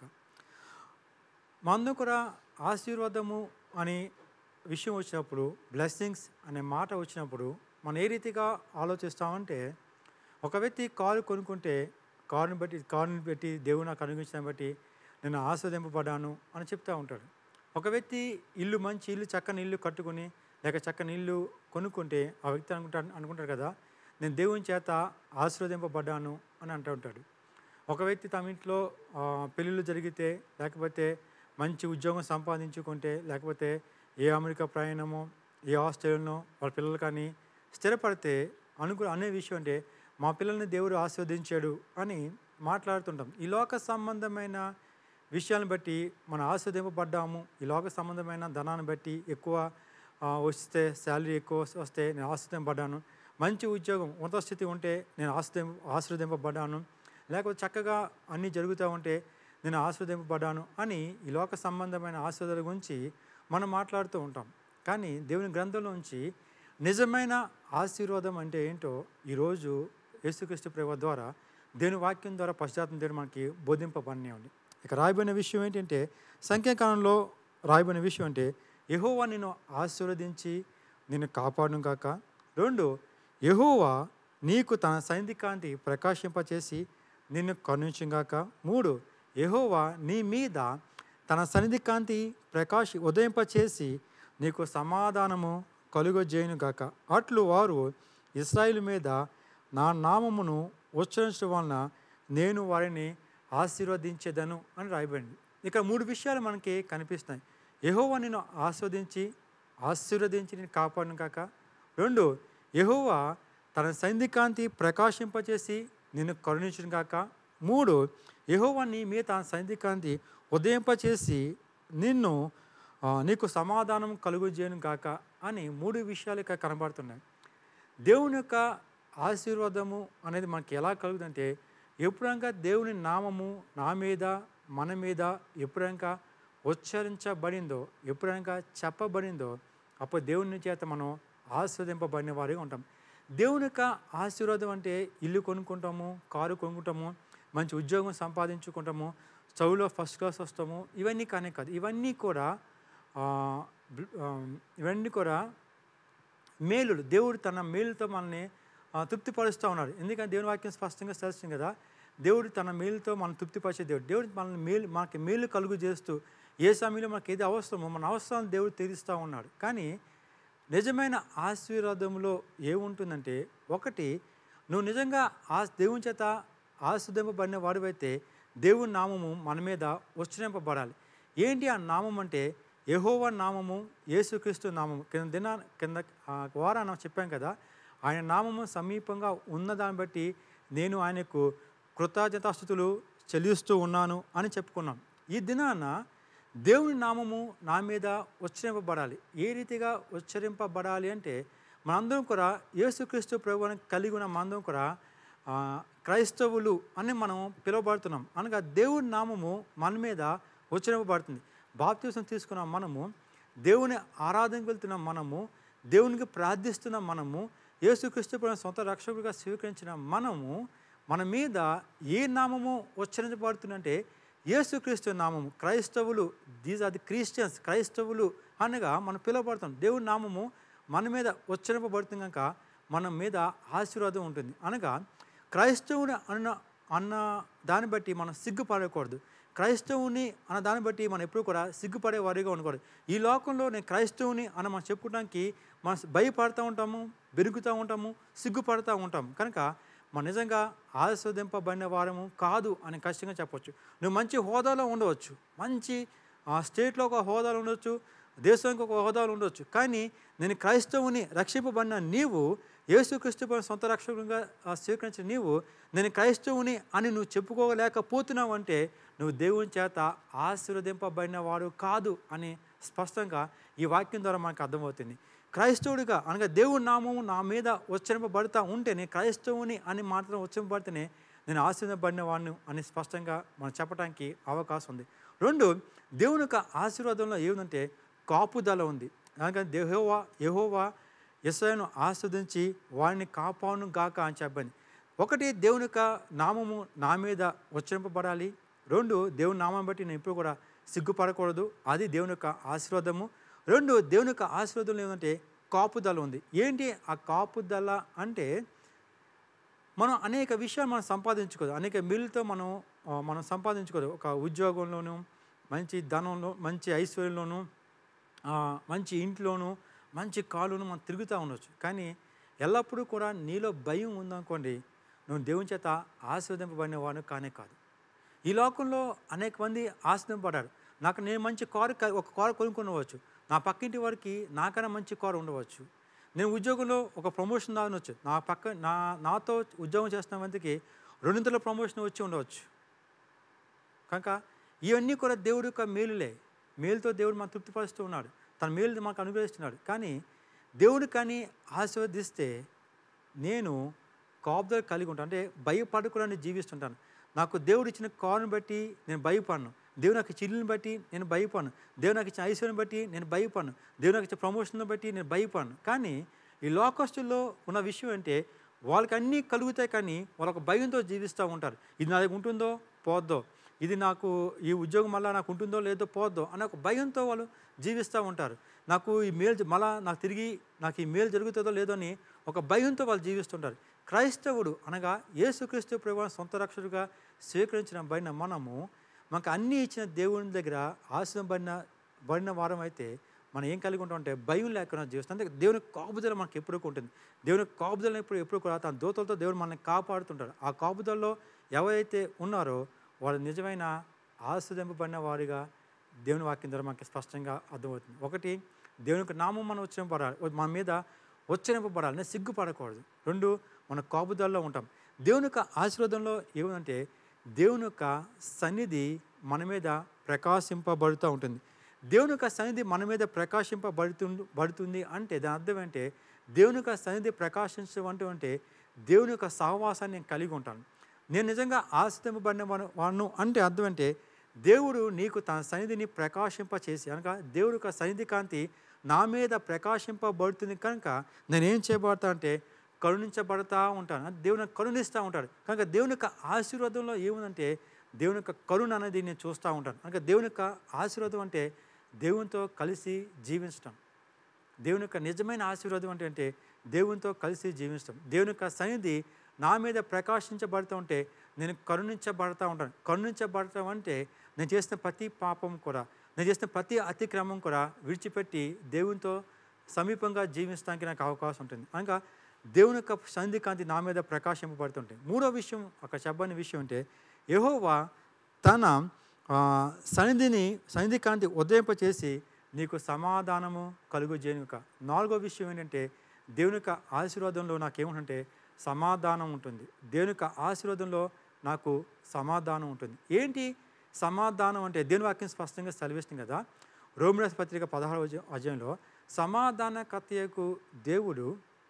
మా అందరూ కూడా ఆశీర్వాదము అనే విషయం వచ్చినప్పుడు బ్లెస్సింగ్స్ అనే మాట వచ్చినప్పుడు మనం ఏ రీతిగా ఆలోచిస్తామంటే ఒక వ్యక్తి కారు కొనుక్కుంటే కారుని బట్టి కారుని బట్టి దేవుడు నాకు అనుగ్రహించడం బట్టి నేను ఆస్వాదింపబడ్డాను అని చెప్తూ ఉంటాడు ఒక వ్యక్తి ఇల్లు మంచి ఇల్లు చక్కని ఇల్లు కట్టుకుని లేక చక్కని ఇల్లు కొనుక్కుంటే ఆ వ్యక్తి అనుకుంటా అనుకుంటారు కదా నేను దేవుని చేత ఆశీర్వదింపబడ్డాను అని అంటూ ఉంటాడు ఒక వ్యక్తి తమ ఇంట్లో ఆ, పెళ్ళిళ్ళు జరిగితే లేకపోతే మంచి ఉద్యోగం సంపాదించుకుంటే లేకపోతే ఏ అమెరికా ప్రయాణమో ఏ ఆస్ట్రేలియానో వాళ్ళ పిల్లలు కానీ స్థిరపడితే అనుకు అనే విషయం అంటే మా పిల్లల్ని దేవుడు ఆస్వాదించాడు అని మాట్లాడుతుంటాం ఈ లోక సంబంధమైన విషయాలను బట్టి మనం ఆస్వాదింపబడ్డాము ఈ లోక సంబంధమైన ధనాన్ని బట్టి ఎక్కువ ఆ, వస్తే శాలరీ ఎక్కువ వస్తే నేను ఆస్వాదింపబడ్డాను మంచి ఉద్యోగం ఉన్నత స్థితి ఉంటే నేను ఆస్వాది ఆశీర్వదింపబడ్డాను లేకపోతే చక్కగా అన్నీ జరుగుతూ ఉంటే నేను ఆస్వాదింపబడ్డాను అని ఈ లోక సంబంధమైన ఆస్వాదాల గురించి మనం మాట్లాడుతూ ఉంటాం కానీ దేవుని గ్రంథంలో నుంచి నిజమైన ఆశీర్వాదం అంటే ఏంటో ఈరోజు యేసుక్రీస్తు ప్రేమ ద్వారా దేవుని వాక్యం ద్వారా పశ్చాత్తం దేవుడు మనకి బోధింపబడినాయండి ఇక రాయబడిన విషయం ఏంటంటే సంఖ్యాకాలంలో రాయబడిన విషయం అంటే యెహోవా నిన్ను ఆశీర్వదించి నిన్ను కాపాడును కాక రెండు యెహోవా నీకు తన సైనికాంతి ప్రకాశింపచేసి నిన్ను కరుణించుగాక మూడు యెహోవా నీ మీద తన సన్నిధి కాంతి ప్రకాశి ఉదయింపచేసి నీకు సమాధానము కలుగజేయునుగాక అట్లు వారు ఇస్రాయిల్ మీద నా నామమును ఉచ్చరించడం వలన నేను వారిని ఆశీర్వదించేదను అని రాయబడింది ఇక్కడ మూడు విషయాలు మనకి కనిపిస్తున్నాయి యెహోవా నిన్ను ఆస్వాదించి ఆశీర్వదించి నేను కాపాడును కాక రెండు యెహోవా తన సైనికాంతి ప్రకాశింపచేసి నిన్ను కరుణించును కాక మూడు యెహోవా నీ మీద తన సైనికాంతి ఉదయింపచేసి నిన్ను ఆ, నీకు సమాధానం కలుగుజేయను కాక అని మూడు విషయాలు ఇక్కడ కనబడుతున్నాయి దేవుని యొక్క ఆశీర్వాదము అనేది మనకి ఎలా కలుగుతుందంటే ఎప్పుడంకా దేవుని నామము నా మీద మన మీద ఎప్పుడంకా ఉచ్చరించబడిందో ఎప్పుడంకా చెప్పబడిందో అప్పుడు దేవుని చేత మనం ఆస్వాదింపబడిన వారిగా ఉంటాం దేవుని యొక్క ఆశీర్వాదం అంటే ఇల్లు కొనుక్కుంటాము కారు కొనుక్కుంటాము మంచి ఉద్యోగం సంపాదించుకుంటాము చదువులో ఫస్ట్ క్లాస్ వస్తాము ఇవన్నీ కానీ కాదు ఇవన్నీ కూడా ఆ, బ్ల- ఆ, ఇవన్నీ కూడా మేలులు దేవుడు తన మేలుతో మనల్ని ఆ, తృప్తిపరుస్తూ ఉన్నాడు ఎందుకంటే దేవుని వాక్యం స్పష్టంగా తెలుస్తుంది కదా దేవుడు తన మేలుతో మనం తృప్తిపరిచే దేవుడు దేవుడు మనల్ని మేలు మనకి మేలు కలుగు చేస్తూ ఏ సమయంలో మనకి ఏది అవసరమో మన అవసరాలను దేవుడు తీరుస్తూ ఉన్నాడు కానీ నిజమైన ఆశీర్వాదంలో ఏముంటుందంటే ఒకటి నువ్వు నిజంగా ఆ దేవుని చేత ఆస్వాదింపబడిన వాడివైతే దేవుని నామము మన మీద ఉచ్చరింపబడాలి ఏంటి ఆ నామం అంటే యెహోవా నామము యేసుక్రీస్తు నామము కింద దిన కింద ఆ వారాన చెప్పాం కదా ఆయన నామము సమీపంగా ఉన్న దాన్ని బట్టి నేను ఆయనకు కృతజ్ఞతాస్థుతులు చెల్లిస్తూ ఉన్నాను అని చెప్పుకున్నాం ఈ దినాన దేవుని నామము నా మీద ఉచ్చరింపబడాలి ఏ రీతిగా ఉచ్చరింపబడాలి అంటే మనందరం కూడా యేసుక్రీస్తు ప్రభువుని కలిగి ఉన్న మనందరం కూడా ఆ, క్రైస్తవులు అని మనం పిలువబడుతున్నాం అనగా దేవుని నామము మన మీద ఉచ్చరింపబడుతుంది బాప్తీసం తీసుకున్న మనము దేవుని ఆరాధనకు వెళ్తున్న మనము దేవునికి ప్రార్థిస్తున్న మనము యేసుక్రీస్తు ప్రభువుని సొంత రక్షకుడిగా స్వీకరించిన మనము మన మీద ఏ నామము ఉచ్చరించబడుతుందంటే యేసుక్రీస్తు నామము క్రైస్తవులు దీస్ ఆర్ ది క్రిస్టియన్స్ క్రైస్తవులు అనగా మనం పిలువబడతాం దేవుని నామము మన మీద ఉచ్చరింపబడుతుంది కనుక మన మీద ఆశీర్వాదం ఉంటుంది అనగా క్రైస్తవుని అన్న అన్న దాన్ని బట్టి మనం సిగ్గుపడకూడదు క్రైస్తవుని అన్న దాన్ని బట్టి మనం ఎప్పుడు కూడా సిగ్గుపడే వారిగా ఉండకూడదు ఈ లోకంలో నేను క్రైస్తవుని అని మనం చెప్పుకోవడానికి మనం భయపడుతూ ఉంటాము బెరుగుతూ ఉంటాము సిగ్గుపడుతూ ఉంటాము కనుక మనం నిజంగా ఆస్వాదింపబడిన వారము కాదు అని ఖచ్చితంగా చెప్పొచ్చు నువ్వు మంచి హోదాలో ఉండవచ్చు మంచి ఆ స్టేట్లో ఒక హోదాలో ఉండొచ్చు దేశానికి ఒక హోదాలో ఉండొచ్చు కానీ నేను క్రైస్తవుని రక్షింపబడిన నీవు యేసుక్రీస్తు పైన సొంత రక్షకునిగా ఆ, స్వీకరించిన నీవు నేను క్రైస్తవుని అని నువ్వు చెప్పుకోలేకపోతున్నావు అంటే నువ్వు దేవుని చేత ఆశీర్వదింపబడిన వాడు కాదు అని స్పష్టంగా ఈ వాక్యం ద్వారా మనకు అర్థమవుతుంది క్రైస్తవుడిగా అనగా దేవుడి నామము నా మీద ఉచ్చరింపబడతా ఉంటే నేను క్రైస్తవుని అని మాత్రం ఉచ్చరింపబడితేనే నేను ఆశీర్వదింపబడిన వాడిని అని స్పష్టంగా మనం చెప్పడానికి అవకాశం ఉంది రెండు దేవుని యొక్క ఆశీర్వాదంలో ఏముందంటే కాపుదల ఉంది అనగా దేహోవా యెహోవా యెషయాను ఆస్వాదించి వాడిని కాపాను గాక అని చెప్పండి ఒకటి దేవుని యొక్క నామము నా మీద ఉచ్చరింపబడాలి రెండు దేవుని నామం బట్టి నేను ఎప్పుడు కూడా సిగ్గుపడకూడదు అది దేవుని యొక్క ఆశీర్వాదము రెండు దేవుని యొక్క ఆశీర్వాదం ఏమంటే కాపుదల ఉంది ఏంటి ఆ కాపుదల అంటే మనం అనేక విషయాలు మనం సంపాదించుకోదు అనేక మిల్లుతో మనం ఆ, మనం సంపాదించుకోదు ఒక ఉద్యోగంలోనూ మంచి ధనంలో మంచి ఐశ్వర్యంలోనూ ఆ, మంచి ఇంట్లోనూ మంచి కాలును మనం తిరుగుతూ ఉండొచ్చు కానీ ఎల్లప్పుడూ కూడా నీలో భయం ఉందనుకోండి నువ్వు దేవుని చేత ఆశీర్వదింపబడిన వాడు కానే కాదు ఈ లోకంలో అనేక మంది ఆశీర్వదింపబడ్డారు నాకు నేను మంచి కారు క- ఒక కారు కొనుక్కొనవచ్చు నా పక్కింటి వారికి నాకన్నా మంచి కారు ఉండవచ్చు నేను ఉద్యోగంలో ఒక ప్రమోషన్ రావచ్చు నా పక్క నా నాతో ఉద్యోగం చేస్తున్న మందికి రెండింతల ప్రమోషన్ వచ్చి ఉండవచ్చు కనుక ఇవన్నీ కూడా దేవుడి యొక్క మేలులే మేలుతో దేవుడు మనం తృప్తిపరుస్తూ ఉన్నాడు తన మేలు మాకు అనుగ్రహిస్తున్నాడు కానీ దేవుడు కానీ ఆశీర్వదిస్తే నేను కాపుదలు కలిగి ఉంటాను అంటే భయపడకుండా జీవిస్తుంటాను నాకు దేవుడు ఇచ్చిన కారుని బట్టి నేను భయపడను దేవుడు నాకు చిల్లుని బట్టి నేను భయపడను దేవుడు నాకు ఇచ్చిన ఐశ్వర్యం బట్టి నేను భయపడను దేవుడు నాకు ఇచ్చిన ప్రమోషన్ బట్టి నేను భయపడను కానీ ఈ లోకస్తుల్లో ఉన్న విషయం అంటే వాళ్ళకి అన్నీ కలుగుతాయి కానీ వాళ్ళొక భయంతో జీవిస్తూ ఉంటారు ఇది నా దగ్గర ఉంటుందో పోద్దో ఇది నాకు ఈ ఉద్యోగం మళ్ళీ నాకు ఉంటుందో లేదో పోద్దో అనే ఒక భయంతో వాళ్ళు జీవిస్తూ ఉంటారు నాకు ఈ మేలు మళ్ళా నాకు తిరిగి నాకు ఈ మేలు జరుగుతుందో లేదో అని ఒక భయంతో వాళ్ళు జీవిస్తుంటారు క్రైస్తవుడు అనగా యేసుక్రీస్తు ప్రభు సొంత రక్షకుడిగా స్వీకరించిన బడిన మనము మనకు అన్నీ ఇచ్చిన దేవుని దగ్గర ఆశ్రమబడిన బడిన వారం అయితే మనం ఏం కలిగి ఉంటాం అంటే భయం లేకుండా జీవిస్తాం అంటే దేవుని కాపుదల మనకి ఎప్పుడు ఉంటుంది దేవుని కాపుదల ఎప్పుడు ఎప్పుడు కూడా తన దూతలతో దేవుడు మనల్ని కాపాడుతుంటాడు ఆ కాపుదలలో ఎవరైతే ఉన్నారో వాళ్ళు నిజమైన ఆశ్రదింపబడిన వారిగా దేవుని వాక్యం ద్వారా మనకి స్పష్టంగా అర్థమవుతుంది ఒకటి దేవునికి నామం మనం ఉచ్చరింపబడాలి మన మీద ఉచ్చరింపబడాలి అంటే సిగ్గుపడకూడదు రెండు మన కాపుదల్లో ఉంటాం దేవుని యొక్క ఆశీర్వాదంలో ఏమంటే దేవుని యొక్క సన్నిధి మన మీద ప్రకాశింపబడుతూ ఉంటుంది దేవుని యొక్క సన్నిధి మన మీద ప్రకాశింపబడుతుంది బడుతుంది అంటే దాని అర్థం ఏంటంటే దేవుని యొక్క సన్నిధి ప్రకాశించడం అంటే దేవుని యొక్క సహవాసాన్ని నేను కలిగి ఉంటాను నేను నిజంగా ఆశ్రదింపబడిన వాడు- వాడును అంటే అర్థం అంటే దేవుడు నీకు తన సన్నిధిని ప్రకాశింప చేసి అనగా దేవుడి యొక్క సన్నిధి కాంతి నా మీద ప్రకాశింపబడుతుంది కనుక నేనేం చేయబడతా అంటే కరుణించబడతా ఉంటాను అంటే దేవుని కరుణిస్తూ ఉంటాడు కనుక దేవుని యొక్క ఆశీర్వాదంలో ఏముందంటే దేవుని యొక్క కరుణ అనేది నేను చూస్తూ ఉంటాను కనుక దేవుని యొక్క ఆశీర్వాదం అంటే దేవునితో కలిసి జీవించటం దేవుని యొక్క నిజమైన ఆశీర్వాదం అంటే అంటే దేవునితో కలిసి జీవించడం దేవుని యొక్క సన్నిధి నా మీద ప్రకాశించబడుతూ ఉంటే నేను కరుణించబడతా ఉంటాను కరుణించబడటం అంటే నేను చేసిన ప్రతి పాపం కూడా నేను చేసిన ప్రతి అతిక్రమం కూడా విడిచిపెట్టి దేవునితో సమీపంగా జీవించడానికి నాకు అవకాశం ఉంటుంది అనగా దేవుని యొక్క సన్నిధి కాంతి నా మీద ప్రకాశింపబడుతుంటాయి మూడో విషయం అక్కడ చెప్పని విషయం అంటే యెహోవా తన ఆ, సన్నిధిని సన్నిధి కాంతి ఉదయింపచేసి నీకు సమాధానము కలుగు చేయనుక నాలుగో విషయం ఏంటంటే దేవుని యొక్క ఆశీర్వాదంలో నాకేముంటుంటే సమాధానం ఉంటుంది దేవుని యొక్క ఆశీర్వాదంలో నాకు సమాధానం ఉంటుంది ఏంటి సమాధానం అంటే దేవుని వాక్యం స్పష్టంగా సెలవిస్తుంది కదా రోమినస్ పత్రిక పదహారు అధ్యాయంలో సమాధానకర్తయ్యకు దేవుడు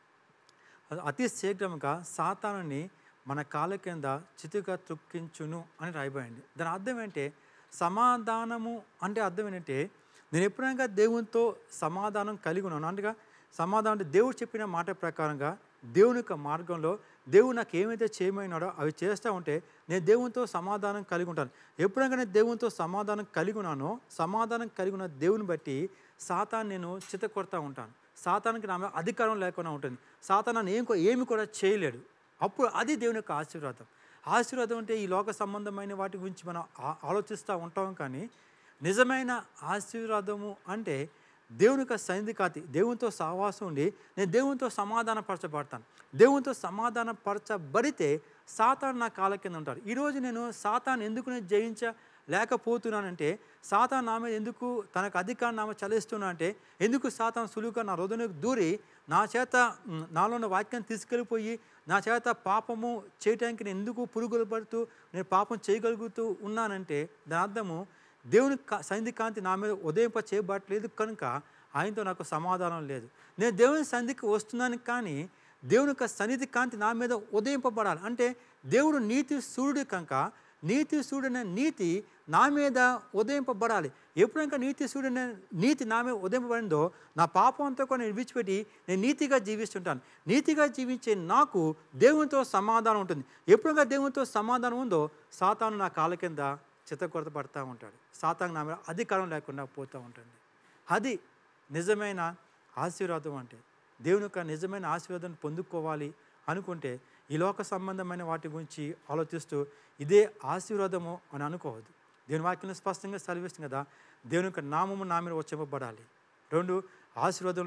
అతి శీఘ్రముగా సాతానుని మన కాళ్ళ కింద చితుగా త్రుక్కించును అని రాయబడింది దాని అర్థం ఏంటంటే సమాధానము అంటే అర్థం ఏంటంటే నేను ఎప్పుడైనా దేవునితో సమాధానం కలిగి ఉన్నాను అనగా సమాధానం అంటే దేవుడు చెప్పిన మాట ప్రకారంగా దేవుని యొక్క మార్గంలో దేవుడు నాకు ఏమైతే చేయమైనాడో అవి చేస్తూ ఉంటే నేను దేవునితో సమాధానం కలిగి ఉంటాను ఎప్పుడైనా నేను దేవునితో సమాధానం కలిగి ఉన్నానో సమాధానం కలిగి ఉన్న దేవుని బట్టి సాతాన్ని నేను చిత కొడతా ఉంటాను సాతానికి నా మీద అధికారం లేకుండా ఉంటుంది సాతాన్ నన్ను ఏం కూ- ఏమి కూడా చేయలేడు అప్పుడు అది దేవుని యొక్క ఆశీర్వాదం ఆశీర్వాదం అంటే ఈ లోక సంబంధమైన వాటి గురించి మనం ఆ- ఆలోచిస్తూ ఉంటాం కానీ నిజమైన ఆశీర్వాదము అంటే దేవుని యొక్క సన్నిధికాతి దేవునితో సహవాసం ఉండి నేను దేవునితో సమాధానపరచబడతాను దేవునితో సమాధానపరచబడితే సాతాన్ నా కాళ్ళ కింద ఉంటాడు ఈరోజు నేను సాతాన్ ఎందుకు నేను జయించలేకపోతున్నానంటే సాతాన్ నా మీద ఎందుకు తనకు అధికారం నామ చలిస్తున్నా అంటే ఎందుకు సాతాన్ సులువుగా నా హృదయంలోకి దూరి నా చేత మ్, నాలో ఉన్న వాక్యాన్ని తీసుకెళ్ళిపోయి నా చేత పాపము చేయటానికి నేను ఎందుకు పురుగులు పడుతూ నేను పాపం చేయగలుగుతూ ఉన్నానంటే దాని అర్థము దేవుని కా- సన్నిధి కాంతి నా మీద ఉదయింప చేయబట్టలేదు కనుక ఆయనతో నాకు సమాధానం లేదు నేను దేవుని సన్నిధికి వస్తున్నాను కానీ దేవుని యొక్క సన్నిధి కాంతి నా మీద ఉదయింపబడాలి అంటే దేవుడు నీతి సూర్యుడు కనుక నీతి సూర్యుడైన నీతి నా మీద ఉదయింపబడాలి ఎప్పుడైనా నీతి సూర్యుడైన నీతి నా మీద ఉదయింపబడిందో నా పాపం అంతా కూడా నేను విడిచిపెట్టి నేను నీతిగా జీవిస్తుంటాను నీతిగా జీవించే నాకు దేవునితో సమాధానం ఉంటుంది ఎప్పుడైనా దేవునితో సమాధానం ఉందో సాతాను నా కాళ్ళ కింద చిత్తకొరత పడతా ఉంటాడు సాతాను నా మీద అధికారం లేకుండా పోతూ ఉంటుంది అది నిజమైన ఆశీర్వాదం అంటే దేవుని యొక్క నిజమైన ఆశీర్వాదం పొందుకోవాలి అనుకుంటే ఈ లోక సంబంధమైన వాటి గురించి ఆలోచిస్తూ ఇదే ఆశీర్వాదము అని అనుకోవద్దు దేవుని వాక్యం స్పష్టంగా సెలవిస్తుంది కదా దేవుని యొక్క నామము నా మీద వచ్చేపబడాలి రెండు ఆశీర్వాదంలో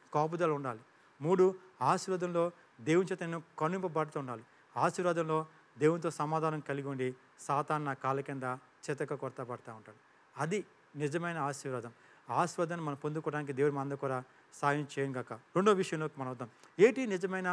కాపుదల ఉండాలి మూడు ఆశీర్వాదంలో దేవుని చేత నేను కనుంపబడుతూ ఉండాలి ఆశీర్వాదంలో దేవునితో సమాధానం కలిగి ఉండి సాతాన్ నా కాళ్ళ కింద చెతక కొరత పడతా ఉంటాడు అది నిజమైన ఆశీర్వాదం ఆశీర్వాదాన్ని మనం పొందుకోవడానికి దేవుడు మన అందరూ కూడా సాయం చేయం కాక రెండో విషయంలోకి మనం వద్దాం ఏంటి నిజమైన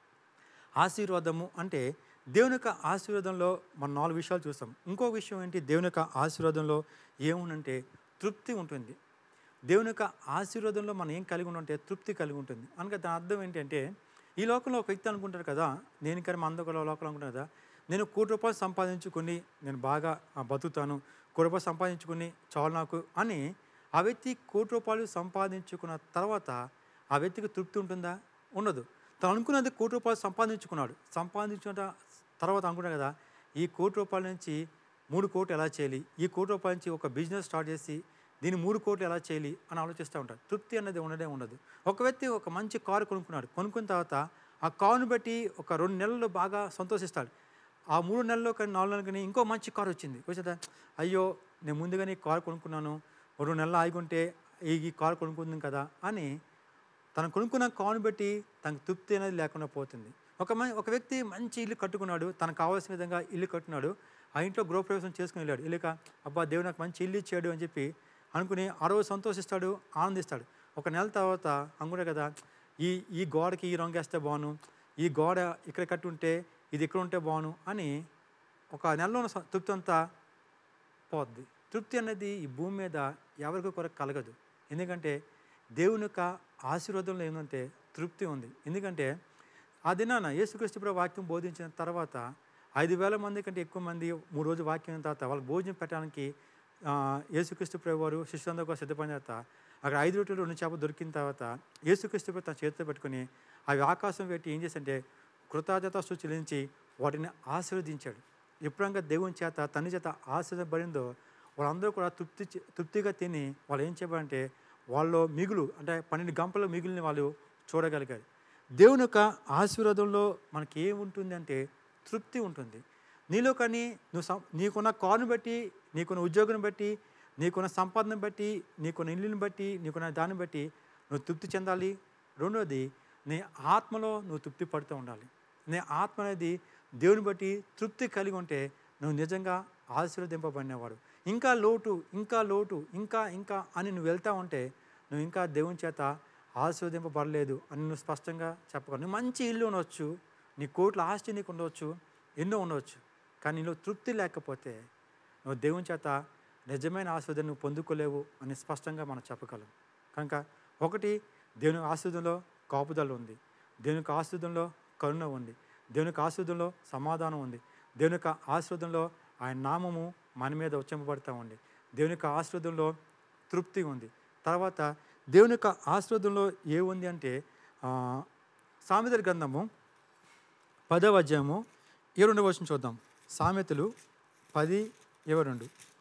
ఆశీర్వాదము అంటే దేవుని యొక్క ఆశీర్వాదంలో మనం నాలుగు విషయాలు చూస్తాం ఇంకో విషయం ఏంటి దేవుని యొక్క ఆశీర్వాదంలో ఏముందంటే తృప్తి ఉంటుంది దేవుని యొక్క ఆశీర్వాదంలో మనం ఏం కలిగి ఉంటే తృప్తి కలిగి ఉంటుంది అనగా దాని అర్థం ఏంటంటే ఈ లోకంలో ఒక వ్యక్తి అనుకుంటారు కదా నేను కానీ మన అందరూ లోకంలో అనుకుంటారు కదా నేను కోటి రూపాయలు సంపాదించుకుని నేను బాగా ఆ, బతుకుతాను కోటి రూపాయలు సంపాదించుకుని చాలు నాకు అని ఆ వ్యక్తి కోటి రూపాయలు సంపాదించుకున్న తర్వాత ఆ వ్యక్తికి తృప్తి ఉంటుందా ఉండదు తను అనుకున్నది కోటి రూపాయలు సంపాదించుకున్నాడు సంపాదించుకున్న తర్వాత అనుకున్నాడు కదా ఈ కోటి రూపాయల నుంచి మూడు కోట్లు ఎలా చేయాలి ఈ కోటి రూపాయల నుంచి ఒక బిజినెస్ స్టార్ట్ చేసి దీన్ని మూడు కోట్లు ఎలా చేయాలి అని ఆలోచిస్తూ ఉంటాడు తృప్తి అనేది ఉండదే ఉండదు ఒక వ్యక్తి ఒక మంచి కారు కొనుక్కున్నాడు కొనుక్కున్న తర్వాత ఆ కారుని బట్టి ఒక రెండు నెలలు బాగా సంతోషిస్తాడు ఆ మూడు నెలల్లో కానీ నాలుగు నెలలు కానీ ఇంకో మంచి కారు వచ్చింది వచ్చేదా అయ్యో నేను ముందుగానే ఈ కారు కొనుక్కున్నాను ఒక రెండు నెలలు ఆగుంటే ఈ ఈ కారు కొనుక్కుంది కదా అని తను కొనుక్కున్న కారుని బట్టి తనకు తృప్తి అనేది లేకుండా పోతుంది ఒక మ ఒక వ్యక్తి మంచి ఇల్లు కట్టుకున్నాడు తనకు కావాల్సిన విధంగా ఇల్లు కట్టుకున్నాడు ఆ ఇంట్లో గృహప్రవేశం చేసుకుని వెళ్ళాడు వెళ్ళాక అబ్బా దేవుడు నాకు మంచి ఇల్లు ఇచ్చాడు అని చెప్పి అనుకుని ఆ రోజు సంతోషిస్తాడు ఆనందిస్తాడు ఒక నెల తర్వాత అనుకునే కదా ఈ ఈ గోడకి ఈ రంగు వేస్తే బాగును ఈ గోడ ఇక్కడ కట్టుంటే ఇది ఇక్కడ ఉంటే బాగును అని ఒక నెలలో ఉన్న స- తృప్తి అంతా పోద్ది తృప్తి అనేది ఈ భూమి మీద ఎవరికి కూడా కలగదు ఎందుకంటే దేవుని యొక్క ఆశీర్వాదంలో ఏంటంటే తృప్తి ఉంది ఎందుకంటే ఆ దినాన యేసుక్రీస్తు ప్రభు వాక్యం బోధించిన తర్వాత ఐదు వేల మంది కంటే ఎక్కువ మంది మూడు రోజులు వాక్యం అయిన తర్వాత వాళ్ళకి భోజనం పెట్టడానికి ఆ, యేసుక్రీస్తు ప్రభు వారు శిష్యులందరూ కూడా సిద్ధపడిన తర్వాత అక్కడ ఐదు రొట్టెలు రెండు చేప దొరికిన తర్వాత యేసుక్రీస్తు ప్రభు తన చేతితో పెట్టుకుని అవి ఆకాశం పెట్టి ఏం చేసంటే కృతజ్ఞత చెల్లించి వాటిని ఆశీర్వదించాడు ఎప్పుడంగా దేవుని చేత తన చేత ఆశీర్వదపడిందో వాళ్ళందరూ కూడా తృప్తి చే- తృప్తిగా తిని వాళ్ళు ఏం చెప్పారంటే వాళ్ళు మిగులు అంటే పన్నెండు గంపల మిగులుని వాళ్ళు చూడగలిగారు దేవుని యొక్క ఆశీర్వాదంలో మనకి ఏముంటుంది అంటే తృప్తి ఉంటుంది నీలో కానీ నువ్వు సం నీకున్న కారుని బట్టి నీకున్న ఉద్యోగం బట్టి నీకున్న సంపాదన బట్టి నీకున్న ఇల్లుని బట్టి నీకున్న దాన్ని బట్టి నువ్వు తృప్తి చెందాలి రెండోది నీ ఆత్మలో నువ్వు తృప్తి పడుతూ ఉండాలి నీ ఆత్మ అనేది దేవుని బట్టి తృప్తి కలిగి ఉంటే నువ్వు నిజంగా ఆశీర్వదింపబడినవాడు ఇంకా లోటు ఇంకా లోటు ఇంకా ఇంకా అని నువ్వు వెళ్తా ఉంటే నువ్వు ఇంకా దేవుని చేత ఆశీర్వదింపబడలేదు అని నువ్వు స్పష్టంగా చెప్పగలవు నువ్వు మంచి ఇల్లు ఉండవచ్చు నీ కోట్ల ఆస్తి నీకు ఉండవచ్చు ఎన్నో ఉండవచ్చు కానీ నీలో తృప్తి లేకపోతే నువ్వు దేవుని చేత నిజమైన ఆశీర్వాదం నువ్వు పొందుకోలేవు అని స్పష్టంగా మనం చెప్పగలం కనుక ఒకటి దేవుని ఆశీర్వాదంలో కాపుదల ఉంది దేవుని యొక్క ఆశీర్వాదంలో కరుణ ఉంది దేవుని యొక్క ఆశీర్వాదంలో సమాధానం ఉంది దేవుని యొక్క ఆశీర్వాదంలో ఆయన నామము మన మీద ఉచ్చంపబడతా ఉంది దేవుని యొక్క ఆశీర్వాదంలో తృప్తి ఉంది తర్వాత దేవుని యొక్క ఆశీర్వాదంలో ఏముంది అంటే ఆ, సామెతల గ్రంథము పదవ అధ్యాయము ఇరవై రెండవ వచనం చూద్దాం సామెతలు పది ఇరవై రెండు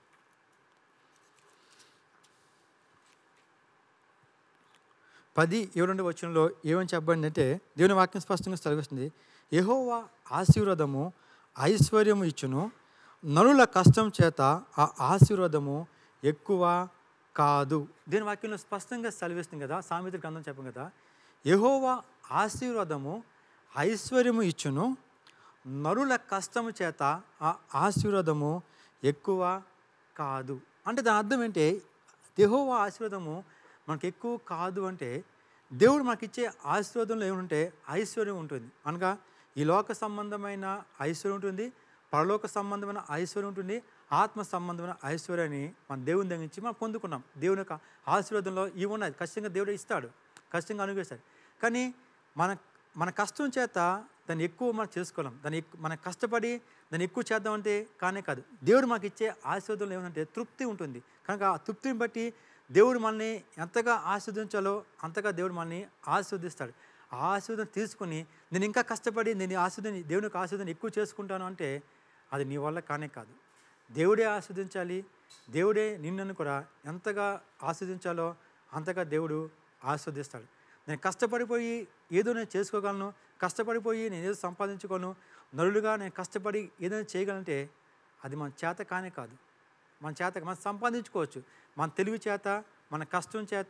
పది ఇరవై రెండు వచనంలో ఏమని చెప్పబడింది అంటే దేవుని వాక్యం స్పష్టంగా సెలవిస్తుంది యెహోవా ఆశీర్వాదము ఐశ్వర్యము ఇచ్చును నరుల కష్టం చేత ఆ ఆశీర్వాదము ఎక్కువ కాదు దీని వాక్యంలో స్పష్టంగా సెలవిస్తుంది కదా సామెత గ్రంథం చెప్పం కదా యెహోవా ఆశీర్వాదము ఐశ్వర్యము ఇచ్చును నరుల కష్టము చేత ఆ ఆశీర్వాదము ఎక్కువ కాదు అంటే దాని అర్థం ఏంటి యెహోవా ఆశీర్వాదము మనకు ఎక్కువ కాదు అంటే దేవుడు మనకి ఇచ్చే ఆశీర్వాదంలో ఏముంటే ఐశ్వర్యం ఉంటుంది అనగా ఈ లోక సంబంధమైన ఐశ్వర్యం ఉంటుంది పరలోక సంబంధమైన ఐశ్వర్యం ఉంటుంది ఆత్మ సంబంధమైన ఐశ్వర్యాన్ని మన దేవుని దగ్గర నుంచి మనం పొందుకున్నాం దేవుని యొక్క ఆశీర్వాదంలో ఇవి ఉన్నాయి ఖచ్చితంగా దేవుడు ఇస్తాడు ఖచ్చితంగా అనుగ్రహిస్తాడు కానీ మన మన కష్టం చేత దాన్ని ఎక్కువ మనం చేసుకోలేం దాన్ని ఎక్కు మనం కష్టపడి దాన్ని ఎక్కువ చేద్దామంటే కానే కాదు దేవుడు మాకు ఇచ్చే ఆశీర్వాదంలో ఏమంటే తృప్తి ఉంటుంది కనుక ఆ తృప్తిని బట్టి దేవుడు మనల్ని ఎంతగా ఆస్వాదించాలో అంతగా దేవుడు మనల్ని ఆస్వాదిస్తాడు ఆ ఆశీర్వాదం తీసుకుని నేను ఇంకా కష్టపడి నేను ఈ ఆశీర్వాదం దేవుని యొక్క ఆశీర్వాదం ఎక్కువ చేసుకుంటాను అంటే అది నీ వల్ల కానే కాదు దేవుడే ఆస్వాదించాలి దేవుడే నిన్నను కూడా ఎంతగా ఆస్వాదించాలో అంతగా దేవుడు ఆస్వాదిస్తాడు నేను కష్టపడిపోయి ఏదో నేను చేసుకోగలను కష్టపడిపోయి నేను ఏదో సంపాదించుకోను నరులుగా నేను కష్టపడి ఏదైనా చేయగలంటే అది మన చేత కానే కాదు మన చేత మనం సంపాదించుకోవచ్చు మన తెలివి చేత మన కష్టం చేత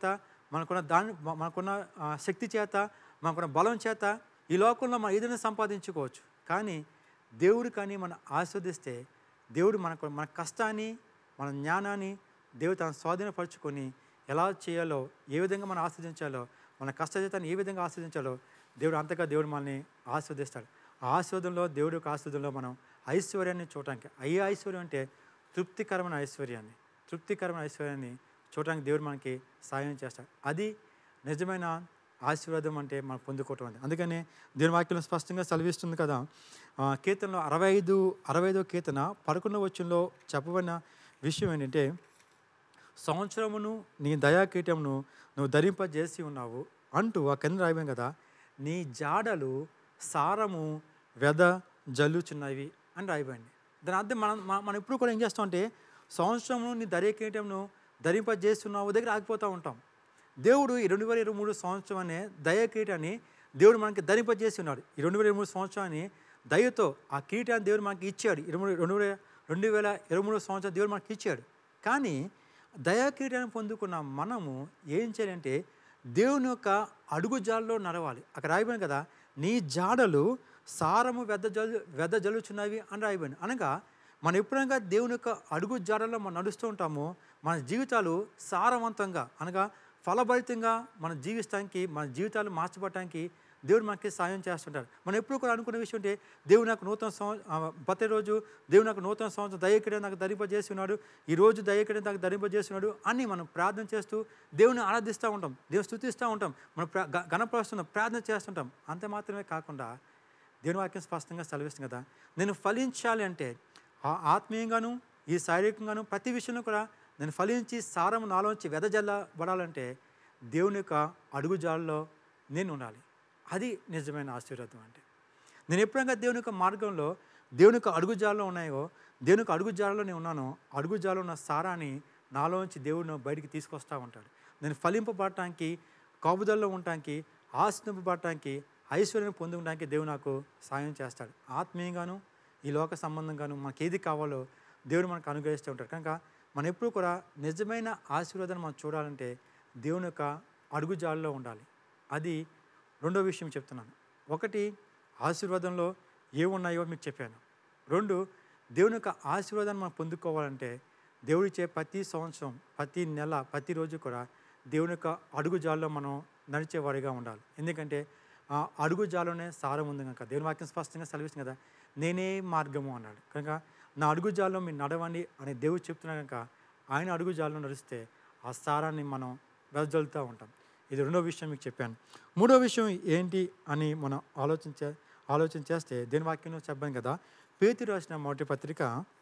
మనకున్న దాని మ- మనకున్న ఆ, శక్తి చేత మనకున్న బలం చేత ఈ లోకంలో మనం ఏదైనా సంపాదించుకోవచ్చు కానీ దేవుడు కానీ మనం ఆస్వాదిస్తే దేవుడు మనకు మన కష్టాన్ని మన జ్ఞానాన్ని దేవుడు తన స్వాధీనపరుచుకొని ఎలా చేయాలో ఏ విధంగా మనం ఆస్వాదించాలో మన కష్టజీతాన్ని ఏ విధంగా ఆస్వాదించాలో దేవుడు అంతగా దేవుడు మనల్ని ఆస్వాదిస్తాడు ఆ ఆస్వాదంలో దేవుడి యొక్క ఆస్వాదంలో మనం ఐశ్వర్యాన్ని చూడటానికి అయ్యే ఐశ్వర్యం అంటే తృప్తికరమైన ఐశ్వర్యాన్ని తృప్తికరమైన ఐశ్వర్యాన్ని చూడడానికి దేవుడు మనకి సాయం చేస్తాడు అది నిజమైన ఆశీర్వాదం అంటే మనం పొందుకోవటం అది అందుకని దేవుని వాక్యం స్పష్టంగా సెలవిస్తుంది కదా ఆ, కీర్తనలో అరవై ఐదు అరవై ఐదో కీర్తన పదకొండవ వచ్చంలో చెప్పబడిన విషయం ఏంటంటే సంవత్సరమును నీ దయాకీటమును నువ్వు ధరింపజేసి ఉన్నావు అంటూ ఆ కింద రాయబోయాం కదా నీ జాడలు సారము వెద జల్లుచున్నవి అని రాయబడింది దాని అర్థం మనం మన- మనం ఎప్పుడు కూడా ఏం చేస్తామంటే సంవత్సరమును నీ దయాకీటమును ధరింపజేస్తున్నావు దగ్గర ఆగిపోతూ ఉంటాం దేవుడు ఈ రెండు వేల ఇరవై మూడు సంవత్సరం అనే దయ కిరీటాన్ని దేవుడు మనకి ధరింపజేసి ఉన్నాడు ఈ రెండు వేల ఇరవై మూడు సంవత్సరాన్ని దయతో ఆ కిరీటాన్ని దేవుడు మనకి ఇచ్చాడు ఇరవై రెండు వేల రెండు వేల ఇరవై మూడు సంవత్సరం దేవుడు మనకి ఇచ్చాడు కానీ దయా కిరీటాన్ని పొందుకున్న మనము ఏం చేయాలంటే దేవుని యొక్క అడుగుజాల్లో నడవాలి అక్కడ రాయబడింది కదా నీ జాడలు సారము వెద్ద జలు వెద్ద జలుచున్నవి అని రాయబడింది అనగా మనం ఎప్పుడైనా దేవుని యొక్క అడుగు జాడల్లో మనం నడుస్తూ ఉంటామో మన జీవితాలు సారవంతంగా అనగా ఫలభరితంగా మనం జీవిస్తానికి మన జీవితాలు మార్చబడటానికి దేవుడు మనకి సాయం చేస్తుంటాడు మనం ఎప్పుడు కూడా అనుకునే విషయం అంటే దేవుడు నాకు నూతన సంవత్సరం ప్రతి రోజు దేవుడు నాకు నూతన సంవత్సరం దయకడే నాకు ధరింపజేసి ఉన్నాడు ఈ రోజు దయకడే నాకు ధరింపజేసి ఉన్నాడు అని మనం ప్రార్థన చేస్తూ దేవుని ఆరాధిస్తూ ఉంటాం దేవుని స్థుతిస్తూ ఉంటాం మనం ప్ర గ- గణపరుస్తున్నాం ప్రార్థన చేస్తుంటాం అంత మాత్రమే కాకుండా దేవుని వాక్యం స్పష్టంగా సెలవిస్తుంది కదా నేను ఫలించాలి అంటే ఆ- ఆత్మీయంగాను ఈ శారీరకంగాను ప్రతి విషయంలో కూడా నేను ఫలించి సారం నాలోంచి వెదజల్లబడాలంటే దేవుని యొక్క అడుగుజాల్లో నేను ఉండాలి అది నిజమైన ఆశీర్వాదం అంటే నేను ఎప్పుడైనా దేవుని యొక్క మార్గంలో దేవుని యొక్క అడుగుజాల్లో ఉన్నాయో దేవుని యొక్క అడుగుజాలలో నేను ఉన్నానో అడుగుజాలో ఉన్న సారాన్ని నాలోంచి దేవుడు బయటికి తీసుకొస్తూ ఉంటాడు నేను ఫలింపబడటానికి కాపుదల్లో ఉండటానికి ఆశింపబడటానికి ఐశ్వర్యం పొందుకోవడానికి దేవుడు నాకు సాయం చేస్తాడు ఆత్మీయంగాను ఈ లోక సంబంధంగాను మనకి ఏది కావాలో దేవుడు మనకు అనుగ్రహిస్తూ ఉంటాడు కనుక మనం ఎప్పుడు కూడా నిజమైన ఆశీర్వాదాన్ని మనం చూడాలంటే దేవుని యొక్క అడుగుజాల్లో ఉండాలి అది రెండో విషయం చెప్తున్నాను ఒకటి ఆశీర్వాదంలో ఏమున్నాయో మీకు చెప్పాను రెండు దేవుని యొక్క ఆశీర్వాదాన్ని మనం పొందుకోవాలంటే దేవుడిచ్చే ప్రతి సంవత్సరం ప్రతి నెల ప్రతిరోజు కూడా దేవుని యొక్క అడుగుజాల్లో మనం నడిచేవారిగా ఉండాలి ఎందుకంటే ఆ అడుగుజాలోనే సారం ఉంది కనుక దేవుని వాక్యం స్పష్టంగా సెలవిస్తుంది కదా నేనే మార్గము అన్నాడు కనుక నా అడుగుజాల్లో మీరు నడవండి అని దేవుడు చెప్తున్నాడు కనుక ఆయన అడుగుజాల్లో నడిస్తే ఆ సారాన్ని మనం వెదజల్లుతూ ఉంటాం ఇది రెండో విషయం మీకు చెప్పాను మూడో విషయం ఏంటి అని మనం ఆలోచించే ఆలోచన చేస్తే దేని వాక్యంలో చెప్పాను కదా పేతి రాసిన మొదటి పత్రిక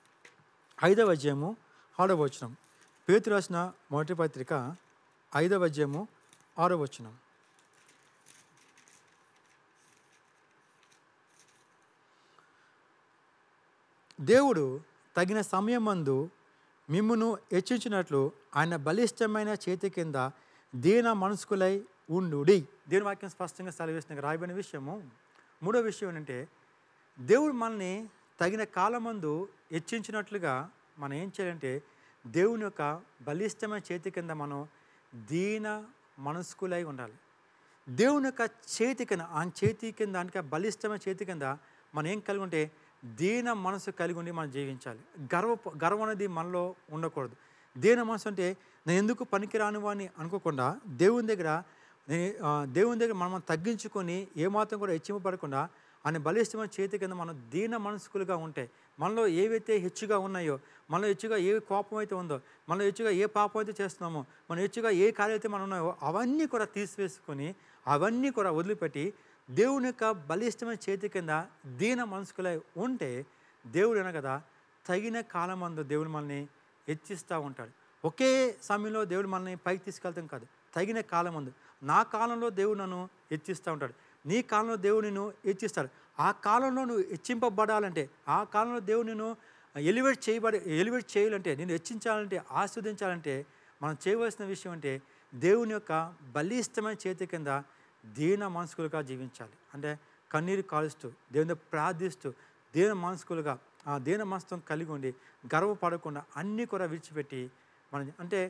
ఐదవ అధ్యాయము ఆరవ వచనం పేతి రాసిన మొదటి పత్రిక ఐదవ అధ్యాయము ఆరవ వచనం దేవుడు తగిన సమయమందు మిమ్మును హెచ్చించినట్లు ఆయన బలిష్టమైన చేతి కింద దీన మనస్కులై ఉండుడి దేవుని వాక్యం స్పష్టంగా సెలవిస్తున్న రాయబడిన విషయము మూడో విషయం ఏంటంటే దేవుడు మనల్ని తగిన కాలమందు హెచ్చించినట్లుగా మనం ఏం చేయాలంటే దేవుని యొక్క బలిష్టమైన చేతి కింద మనం దీన మనస్కులై ఉండాలి దేవుని యొక్క చేతి కింద ఆ చేతి కింద దానికి బలిష్టమైన చేతి కింద మనం ఏం కలిగి ఉంటే దీన మనసు కలిగి ఉండి మనం జీవించాలి గర్వ గర్వం అనేది మనలో ఉండకూడదు దీన మనసు అంటే నేను ఎందుకు పనికిరాను అని అనుకోకుండా దేవుని దగ్గర నేను ఆ, దేవుని దగ్గర మనం తగ్గించుకొని ఏమాత్రం కూడా హెచ్చింపబడకుండా ఆయన బలిష్టమైన చేతి కింద మనం దీన మనస్కులుగా ఉంటే మనలో ఏవైతే హెచ్చుగా ఉన్నాయో మనలో హెచ్చుగా ఏ కోపం అయితే ఉందో మనలో హెచ్చుగా ఏ పాపం అయితే చేస్తున్నామో మన హెచ్చుగా ఏ కార్యం అయితే మనం ఉన్నాయో అవన్నీ కూడా తీసివేసుకొని అవన్నీ కూడా వదిలిపెట్టి దేవుని యొక్క బలిష్టమైన చేతి కింద దీన మనసుకులై ఉంటే దేవుడు అన కదా తగిన కాలమందు దేవుడు మనల్ని హెచ్చిస్తూ ఉంటాడు ఒకే సమయంలో దేవుడు మనల్ని పైకి తీసుకెళ్తాం కాదు తగిన కాలమందు నా కాలంలో దేవుడు నన్ను హెచ్చిస్తూ ఉంటాడు నీ కాలంలో దేవుడు నిన్ను హెచ్చిస్తాడు ఆ కాలంలో నువ్వు హెచ్చింపబడాలంటే ఆ కాలంలో దేవుడు నిన్ను ఎలివేట్ చేయబడి ఎలివేట్ చేయాలంటే నేను హెచ్చించాలంటే ఆస్వాదించాలంటే మనం చేయవలసిన విషయం అంటే దేవుని యొక్క బలిష్టమైన చేతి కింద దీన మనస్కులుగా జీవించాలి అంటే కన్నీరు కాలుస్తూ దేవుని దగ్గర ప్రార్థిస్తూ దీన మనస్కులుగా ఆ దీన మనసుతో కలిగి ఉండి గర్వపడకుండా అన్నీ కూడా విడిచిపెట్టి మనం అంటే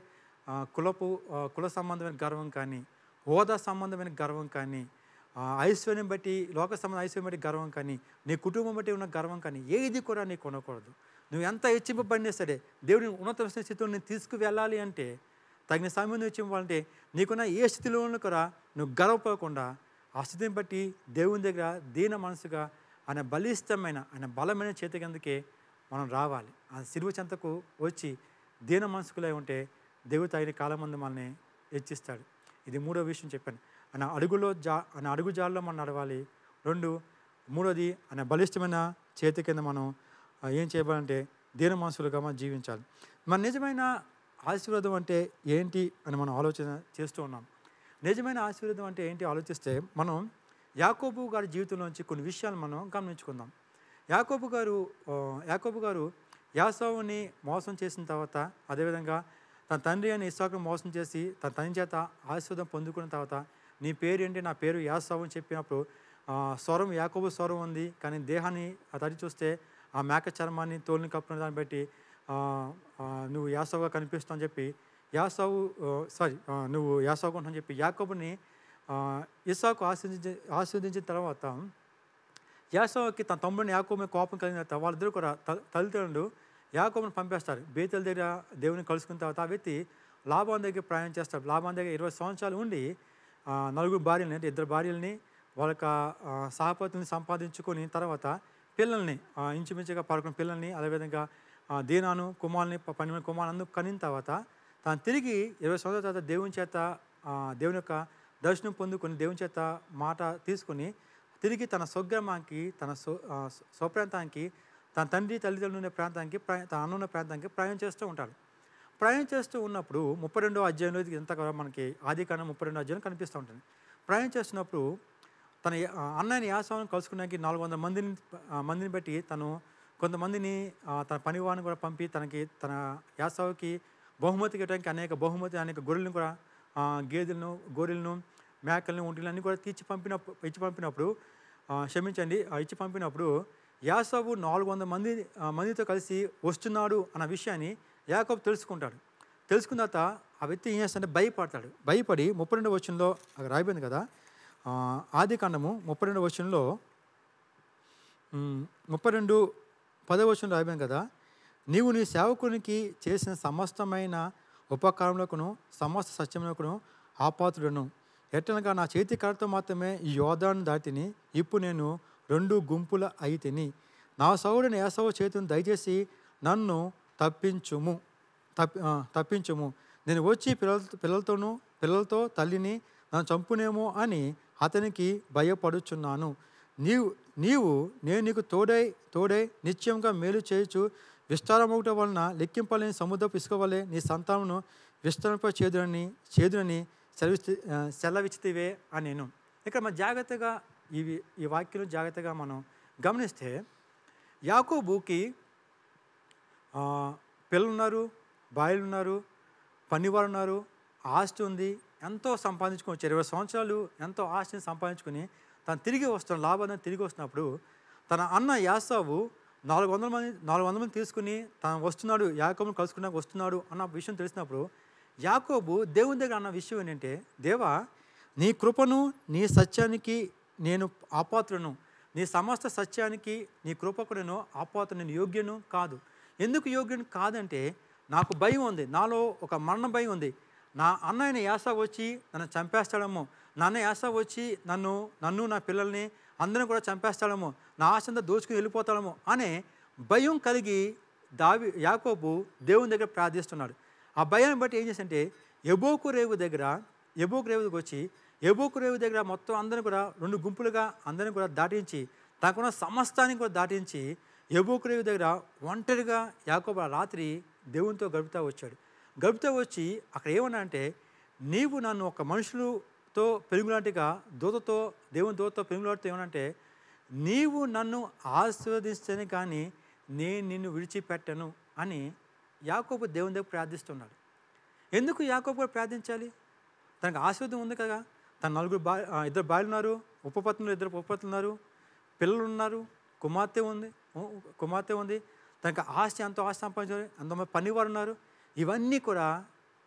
ఆ, కులపు ఆ, కుల సంబంధమైన గర్వం కానీ హోదా సంబంధమైన గర్వం కానీ ఆ, ఐశ్వర్యం బట్టి లోక సంబంధ ఐశ్వర్యం బట్టి గర్వం కానీ నీ కుటుంబం బట్టి ఉన్న గర్వం కానీ ఏది కూడా నీకు ఉండకూడదు నువ్వు ఎంత హెచ్చింపబడినా సరే దేవుడిని ఉన్నత స్థితిలో నేను తీసుకువెళ్ళాలి అంటే తగిన సమయం హెచ్చింపాలంటే నీకున్న ఏ స్థితిలో ఉన్నా కూడా నువ్వు గర్వపడకుండా ఆ స్థితిని బట్టి దేవుని దగ్గర దీన మనసుగా ఆయన బలిష్టమైన ఆయన బలమైన చేతి కిందకే మనం రావాలి ఆ సిరువు చెంతకు వచ్చి దీన మనసుకులై ఉంటే దేవుడు తగిన కాలం ముందు మనల్ని హెచ్చిస్తాడు ఇది మూడో విషయం చెప్పాను ఆయన అడుగులో జా ఆయన అడుగు జాల్లో మనం నడవాలి రెండు మూడోది ఆయన బలిష్టమైన చేతి కింద మనం ఆ, ఏం చేయాలంటే దీన మనసులుగా మనం జీవించాలి మన నిజమైన ఆశీర్వాదం అంటే ఏంటి అని మనం ఆలోచన చేస్తూ ఉన్నాం నిజమైన ఆశీర్వాదం అంటే ఏంటి ఆలోచిస్తే మనం యాకోబు గారి జీవితంలోంచి కొన్ని విషయాలు మనం గమనించుకుందాం యాకోబు గారు ఆ, యాకోబు గారు యాసవుని మోసం చేసిన తర్వాత అదేవిధంగా తన తండ్రి అని ఇస్సాకును మోసం చేసి తన తండ్రి చేత ఆశీర్వాదం పొందుకున్న తర్వాత నీ పేరు ఏంటి నా పేరు యాసావు అని చెప్పినప్పుడు ఆ, స్వరం యాకోబు స్వరం ఉంది కానీ దేహాన్ని తడి చూస్తే ఆ మేక చర్మాన్ని తోలుని కప్పుకున్న దాన్ని బట్టి ఆ, ఆ, నువ్వు యాసవుగా కనిపిస్తావు అని చెప్పి యాసావు సారీ నువ్వు యాసావు అని చెప్పి యాకోబుని ఆ, ఇస్సాకు ఆస్వాదించి ఆస్వాదించిన తర్వాత యాసోకి తన తమ్ముడిని యాకోబు మీద కోపం కలిగిన తర్వాత వాళ్ళిద్దరు కూడా త- తల్లిదండ్రులు యాకోబుని పంపేస్తారు బేతల దగ్గర దేవుని కలుసుకున్న తర్వాత ఆ వ్యక్తి లాభాన్ దగ్గర ప్రయాణం చేస్తాడు లాభాన్ దగ్గర ఇరవై సంవత్సరాలు ఉండి ఆ, నలుగురు భార్యలని అంటే ఇద్దరు భార్యలని వాళ్ళ యొక్క, ఆ, సహపతిని సంపాదించుకొని తర్వాత పిల్లల్ని ఆ, ఇంచుమించుగా పదకొండు పిల్లల్ని అదేవిధంగా ఆ, దీనాను కుమార్ని ప- పన్నెండు కుమార్ అందుకు కనిన తర్వాత తాను తిరిగి ఇరవై సంవత్సరాల తర్వాత దేవుని చేత ఆ, దేవుని యొక్క దర్శనం పొందుకొని దేవుని చేత మాట తీసుకొని తిరిగి తన స్వగ్రామానికి తన స్వ ఆ, స్వ- స్వప్రాంతానికి తన తండ్రి తల్లిదండ్రులు ఉన్న ప్రాంతానికి ప్రయా- తన అన్న ఉన్న ప్రాంతానికి ప్రయాణం చేస్తూ ఉంటాడు ప్రయాణం చేస్తూ ఉన్నప్పుడు ముప్పై రెండో అధ్యాయంలో ఇది ఎంత కూడా మనకి ఆది కాలం ముప్పై రెండో అధ్యాయం కనిపిస్తూ ఉంటుంది ప్రయాణం చేస్తున్నప్పుడు తన యా- ఆ, అన్నయ్యని యాసవాన్ని కలుసుకున్నానికి నాలుగు వందల మందిని ఆ, మందిని బట్టి తను కొంతమందిని ఆ, తన పనివాడిని కూడా పంపి తనకి తన యాసవుకి బహుమతి ఇవ్వడానికి అనేక బహుమతి అనేక గొర్రెలను కూడా ఆ, గేదెలను గొర్రెలను మేకలను ఒంటిలను అన్ని కూడా తీర్చి పంపినప్పుడు ఇచ్చి పంపినప్పుడు ఆ, క్షమించండి ఆ, ఇచ్చి పంపినప్పుడు యాసవు నాలుగు వందల మంది ఆ, మందితో కలిసి వస్తున్నాడు అన్న విషయాన్ని యాకోబు తెలుసుకుంటాడు తెలుసుకున్న తర్వాత ఆ వ్యక్తి ఏం చేస్తాడంటే భయపడతాడు భయపడి ముప్పై రెండవ వచనంలో అక్కడ రాయిపోయింది కదా ఆ, ఆది కాండము ముప్పై రెండవ వచనంలో మ్, ముప్పై రెండు పదవ వచనంలో రాయిపోయింది కదా నీవు నీ సేవకునికి చేసిన సమస్తమైన ఉపకారములకును సమస్త సత్యములకును ఆపాత్రుడను ఎట్టనగా నా చేతి కర్రతో మాత్రమే ఈ యోధాను దాటిని ఇప్పుడు నేను రెండు గుంపుల అయితిని నా సౌరుని ఏసవ చేతిని దయచేసి నన్ను తప్పించుము తప్పి ఆ, తప్పించుము నేను వచ్చి పిల్లలతో పిల్లలతోనూ పిల్లలతో తల్లిని నన్ను చంపునేమో అని అతనికి భయపడుచున్నాను నీవు నీవు నేను నీకు తోడై తోడై నిత్యంగా మేలు చేయొచ్చు విస్తారమవుట వలన లెక్కింపలేని సముద్రపు ఇసుక వలె నీ సంతానమును విస్తరింప చేదురని చేదురని సెలవిస్తి ఆ, సెలవిచ్చితివే అని నేను ఇక్కడ మన జాగ్రత్తగా ఇవి ఈ వాక్యం జాగ్రత్తగా మనం గమనిస్తే యాకోబుకి ఆ, పిల్లలు ఉన్నారు భార్యలు ఉన్నారు పనివారు ఉన్నారు ఆస్తి ఉంది ఎంతో సంపాదించుకోవచ్చు ఇరవై సంవత్సరాలు ఎంతో ఆస్తిని సంపాదించుకుని తను తిరిగి వస్తున్న లాభాన్ని తిరిగి వస్తున్నప్పుడు తన అన్న యాసావు నాలుగు వందల మంది నాలుగు వందల మంది తీసుకుని తను వస్తున్నాడు యాకోబుని కలుసుకున్నాక వస్తున్నాడు అన్న విషయం తెలిసినప్పుడు యాకోబు దేవుని దగ్గర అన్న విషయం ఏంటంటే దేవా నీ కృపను నీ సత్యానికి నేను ఆపాత్రను నీ సమస్త సత్యానికి నీ కృపకు నేను ఆపాత్ర నేను యోగ్యను కాదు ఎందుకు యోగ్యను కాదంటే నాకు భయం ఉంది నాలో ఒక మరణ భయం ఉంది నా అన్నయ్యన యాస వచ్చి నన్ను చంపేస్తాడేమో నా అన్న యాస వచ్చి నన్ను నన్ను నా పిల్లల్ని అందరిని కూడా చంపేస్తాడేమో నా ఆశంతా దోచుకుని వెళ్ళిపోతాడేమో అనే భయం కలిగి దావి యాకోబు దేవుని దగ్గర ప్రార్థిస్తున్నాడు ఆ భయాన్ని బట్టి ఏం చేసంటే ఎబోకు రేవు దగ్గర ఎబోకు రేవు దగ్గర వచ్చి ఎబోకు రేవు దగ్గర మొత్తం అందరిని కూడా రెండు గుంపులుగా అందరిని కూడా దాటించి తనకున్న సమస్తాన్ని కూడా దాటించి ఎబోకు రేవు దగ్గర ఒంటరిగా యాకోబు ఆ రాత్రి దేవునితో గడుపుతూ వచ్చాడు గడుపుతూ వచ్చి అక్కడ ఏమన్నా అంటే నీవు నన్ను ఒక మనుషులతో పెరుగులాంటిగా దూతతో దేవుని దూతతో పెరుగులాడుతూ ఏమనంటే నీవు నన్ను ఆశీర్వదిస్తేనే కానీ నేను నిన్ను విడిచిపెట్టను అని యాకోబు దేవుని దగ్గర ప్రార్థిస్తున్నాడు ఎందుకు యాకోబు కూడా ప్రార్థించాలి తనకు ఆశీర్వాదం ఉంది కదా తన నలుగురు బా ఆ, ఇద్దరు భార్యలు ఉన్నారు ఉపపత్నులు ఇద్దరు ఉపపత్నులు ఉన్నారు పిల్లలు ఉన్నారు కుమార్తె ఉంది ఉ- కుమార్తె ఉంది తనకు ఆస్తి ఎంతో ఆస్తి సంపాదించారు ఎంతోమంది పనివారు ఉన్నారు ఇవన్నీ కూడా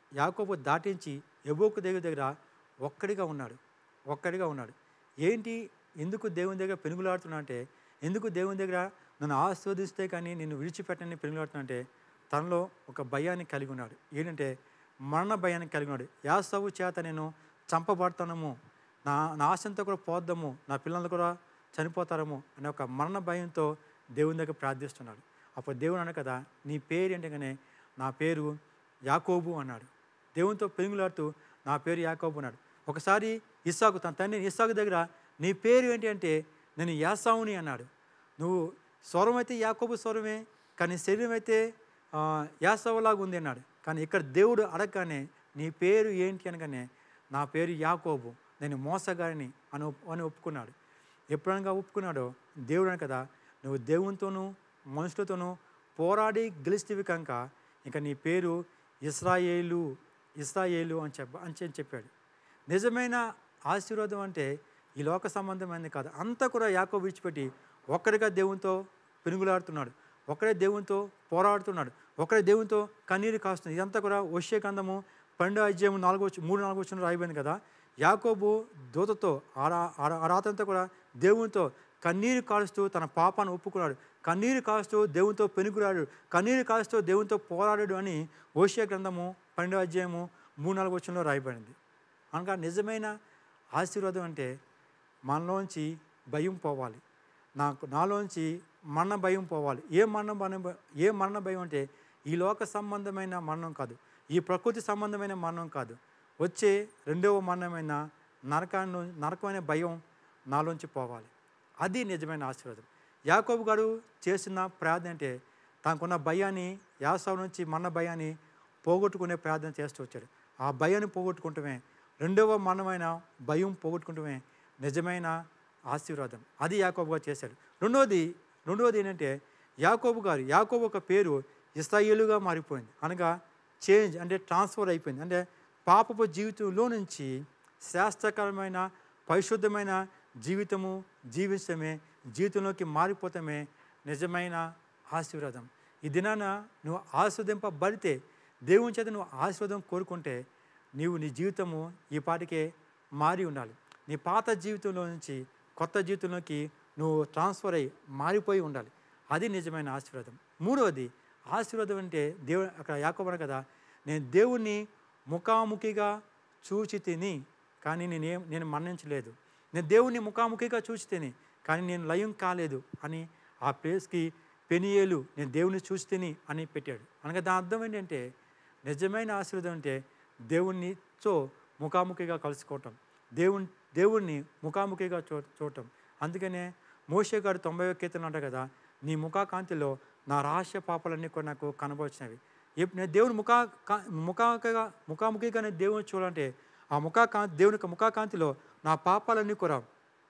యాకోబు దాటించి ఎబోకు దగ్గర దగ్గర ఒక్కడిగా ఉన్నాడు ఒక్కడిగా ఉన్నాడు ఏంటి ఎందుకు దేవుని దగ్గర పెనుగులాడుతున్నా అంటే ఎందుకు దేవుని దగ్గర నన్ను ఆస్వాదిస్తే కానీ నిన్ను విడిచిపెట్టని పెనుగులాడుతున్నా అంటే తనలో ఒక భయాన్ని కలిగి ఉన్నాడు ఏంటంటే మరణ భయాన్ని కలిగి ఉన్నాడు యాసవు చేత నేను చంపబడతానము నా నా ఆశంతో కూడా పోద్దాము నా పిల్లలు కూడా చనిపోతారేమో అనే ఒక మరణ భయంతో దేవుని దగ్గర ప్రార్థిస్తున్నాడు అప్పుడు దేవుడు అన్నాడు కదా నీ పేరు ఏంటగానే నా పేరు యాకోబు అన్నాడు దేవునితో పెరుగులాడుతూ నా పేరు యాకోబు అన్నాడు ఒకసారి ఇస్సాకు తన తండ్రి ఇస్సాకు దగ్గర నీ పేరు ఏంటి అంటే నేను యాసావుని అన్నాడు నువ్వు స్వరం అయితే యాకోబు స్వరమే కానీ శరీరం అయితే ఆ, యాసవులాగా ఉంది అన్నాడు కానీ ఇక్కడ దేవుడు అడగగానే నీ పేరు ఏంటి అనగానే నా పేరు యాకోబు నేను మోసగారిని అని ఒప్- అని ఒప్పుకున్నాడు ఎప్పుడనగా ఒప్పుకున్నాడో దేవుడు అని కదా నువ్వు దేవునితోనూ మనుషులతోనూ పోరాడి గెలిస్తేవి కనుక ఇంకా నీ పేరు ఇస్రాయేలు ఇస్రాయేలు అని చెప్ప అని చెప్పి చెప్పాడు నిజమైన ఆశీర్వాదం అంటే ఈ లోక సంబంధమైనది కాదు అంతా కూడా యాకో విడిచిపెట్టి ఒక్కడిగా దేవునితో పెనుగులాడుతున్నాడు ఒక్కడే దేవునితో పోరాడుతున్నాడు ఒక్కడే దేవునితో కన్నీరు కాస్తుంది ఇదంతా కూడా వచ్చే కందము పన్నెండో అధ్యాయం నాలుగో వచ్చి- మూడు నాలుగు వచ్చిన రాయిపోయింది కదా యాకోబు దూతతో ఆరా ఆ రాతంతా కూడా దేవునితో కన్నీరు కాలుస్తూ తన పాపాన్ని ఒప్పుకున్నాడు కన్నీరు కాలుస్తూ దేవునితో పెనుగురాడు కన్నీరు కాలుస్తూ దేవునితో పోరాడాడు అని ఓషియా గ్రంథము పన్నెండో అధ్యాయము మూడు నాలుగు వచ్చినలో రాయబడింది అనగా నిజమైన ఆశీర్వాదం అంటే మనలోంచి భయం పోవాలి నాకు నాలోంచి మరణ భయం పోవాలి ఏ మరణ భయం ఏ మరణ భయం అంటే ఈ లోక సంబంధమైన మరణం కాదు ఈ ప్రకృతి సంబంధమైన మరణం కాదు వచ్చే రెండవ మరణమైన నరకాన్ని నరకమైన భయం నాలోంచి పోవాలి అది నిజమైన ఆశీర్వాదం యాకోబు గారు చేసిన ప్రార్థన అంటే తనకున్న భయాన్ని యాసవ నుంచి మరణ భయాన్ని పోగొట్టుకునే ప్రార్థన చేస్తూ వచ్చాడు ఆ భయాన్ని పోగొట్టుకుంటమే రెండవ మరణమైన భయం పోగొట్టుకుంటమే నిజమైన ఆశీర్వాదం అది యాకోబు గారు చేశాడు రెండవది రెండవది ఏంటంటే యాకోబు గారు యాకోబు ఒక పేరు ఇస్రాయేలుగా మారిపోయింది అనగా చేంజ్ అంటే ట్రాన్స్ఫర్ అయిపోయింది అంటే పాపపు జీవితంలో నుంచి శాస్త్రకరమైన పరిశుద్ధమైన జీవితము జీవించడమే జీవితంలోకి మారిపోతామే నిజమైన ఆశీర్వాదం ఈ దినాన నువ్వు ఆస్వాదింపబడితే దేవుని చేత నువ్వు ఆశీర్వాదం కోరుకుంటే నీవు నీ జీవితము ఈ పాటికే మారి ఉండాలి నీ పాత జీవితంలో నుంచి కొత్త జీవితంలోకి నువ్వు ట్రాన్స్ఫర్ అయ్యి మారిపోయి ఉండాలి అది నిజమైన ఆశీర్వాదం మూడవది ఆశీర్వాదం అంటే దేవుడు అక్కడ యాకోబడ కదా నేను దేవుణ్ణి ముఖాముఖిగా చూచి తిని కానీ నేనేం నేను మన్నించలేదు నేను దేవుణ్ణి ముఖాముఖిగా చూచి తిని కానీ నేను లయం కాలేదు అని ఆ ప్లేస్కి పెనియేలు నేను దేవుని చూసి తిని అని పెట్టాడు అనగా దాని అర్థం ఏంటంటే నిజమైన ఆశీర్వాదం అంటే దేవునితో ముఖాముఖిగా కలుసుకోవటం దేవుని దేవుణ్ణి ముఖాముఖిగా చూ చూడటం అందుకనే మోషే గారు తొంభై కీర్తన అంట కదా నీ ముఖాకాంతిలో నా రహస్య పాపాలన్నీ కూడా నాకు కనబవచ్చినవి ఎప్- నేను దేవుని ముఖా కా- ముఖాముఖిగా ముఖాముఖిగా నేను దేవుని చూడాలంటే ఆ ముఖాకాంతి దేవుని యొక్క ముఖాకాంతిలో నా పాపాలన్నీ కూడా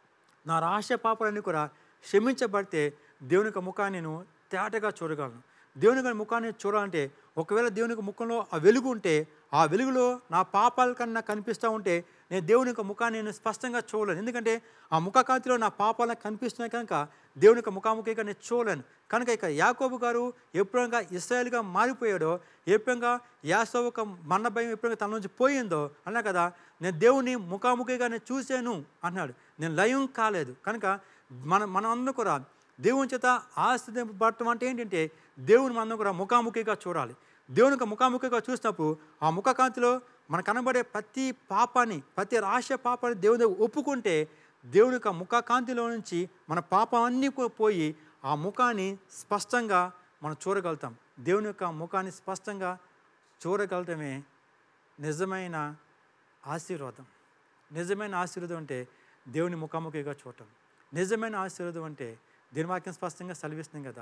నా రహస్య పాపాలన్నీ కూడా క్షమించబడితే దేవుని యొక్క ముఖాన్ని నేను తేటగా చూడగలను దేవుని యొక్క ముఖాన్ని చూడాలంటే ఒకవేళ దేవుని యొక్క ముఖంలో ఆ వెలుగు ఉంటే ఆ వెలుగులో నా పాపాల కన్నా కనిపిస్తూ ఉంటే నేను దేవుని యొక్క ముఖాన్ని నేను స్పష్టంగా చూడలేను ఎందుకంటే ఆ ముఖకాంతిలో నా పాపాలు నాకు కనిపిస్తున్నాయి కనుక దేవుని యొక్క ముఖాముఖిగా నేను చూడలేను కనుక ఇక యాకోబు గారు ఎప్పుడంగా ఇస్రాయల్గా మారిపోయాడో ఎప్పుడంగా యాసవ ఒక మన్న భయం ఎప్పుడంగా తన నుంచి పోయిందో అన్నా కదా నేను దేవుని ముఖాముఖిగా నేను చూశాను అన్నాడు నేను లయం కాలేదు కనుక మన మనం అందరం కూడా దేవుని చేత ఆశ్రదింపబడటం అంటే ఏంటంటే దేవుని మనం కూడా ముఖాముఖిగా చూడాలి దేవుని యొక్క ముఖాముఖిగా చూసినప్పుడు ఆ ముఖకాంతిలో మన కనబడే ప్రతి పాపాన్ని ప్రతి రహస్య పాపాన్ని దేవుని దగ్గర ఒప్పుకుంటే దేవుని యొక్క ముఖకాంతిలో నుంచి మన పాపం అన్నీ కూడా పోయి ఆ ముఖాన్ని స్పష్టంగా మనం చూడగలుగుతాం దేవుని యొక్క ముఖాన్ని స్పష్టంగా చూడగలటమే నిజమైన ఆశీర్వాదం నిజమైన ఆశీర్వాదం అంటే దేవుని ముఖాముఖిగా చూడటం నిజమైన ఆశీర్వాదం అంటే దీని వాక్యం స్పష్టంగా సెలవిస్తుంది కదా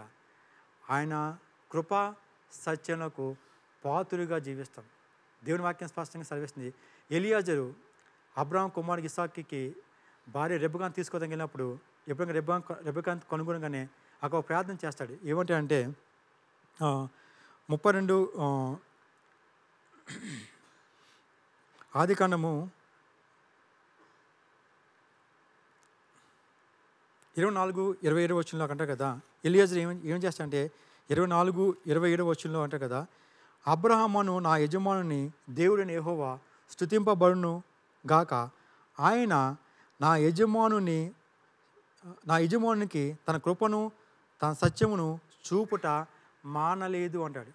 ఆయన కృప సత్యములకు పాతులుగా జీవిస్తాం దేవుని వాక్యం స్పష్టంగా సెలవిస్తుంది ఎలియాజరు అబ్రాహం కుమార్ ఇసాక్కి భార్య రెబ్బకాంత్ తీసుకోవడానికి వెళ్ళినప్పుడు ఎప్పుడైనా రెబ్బకాంత్ రెబ్బకాంత్ కనుగొనగానే అక్కడ ఒక ప్రార్థన చేస్తాడు ఏమంటే అంటే ఆ, ముప్పై రెండు ఆ, ఆదికాండము ఇరవై నాలుగు ఇరవై ఏడు వచ్చంలో అంటారు కదా ఎలియాజర్ ఏం ఏం చేస్తాడంటే ఇరవై నాలుగు ఇరవై ఏడు వచ్చంలో అంటారు కదా అబ్రహామును నా యజమానుని దేవుడిని యెహోవా స్తుతింపబడును గాక ఆయన నా యజమానుని నా యజమానునికి తన కృపను తన సత్యమును చూపుట మానలేదు అంటాడు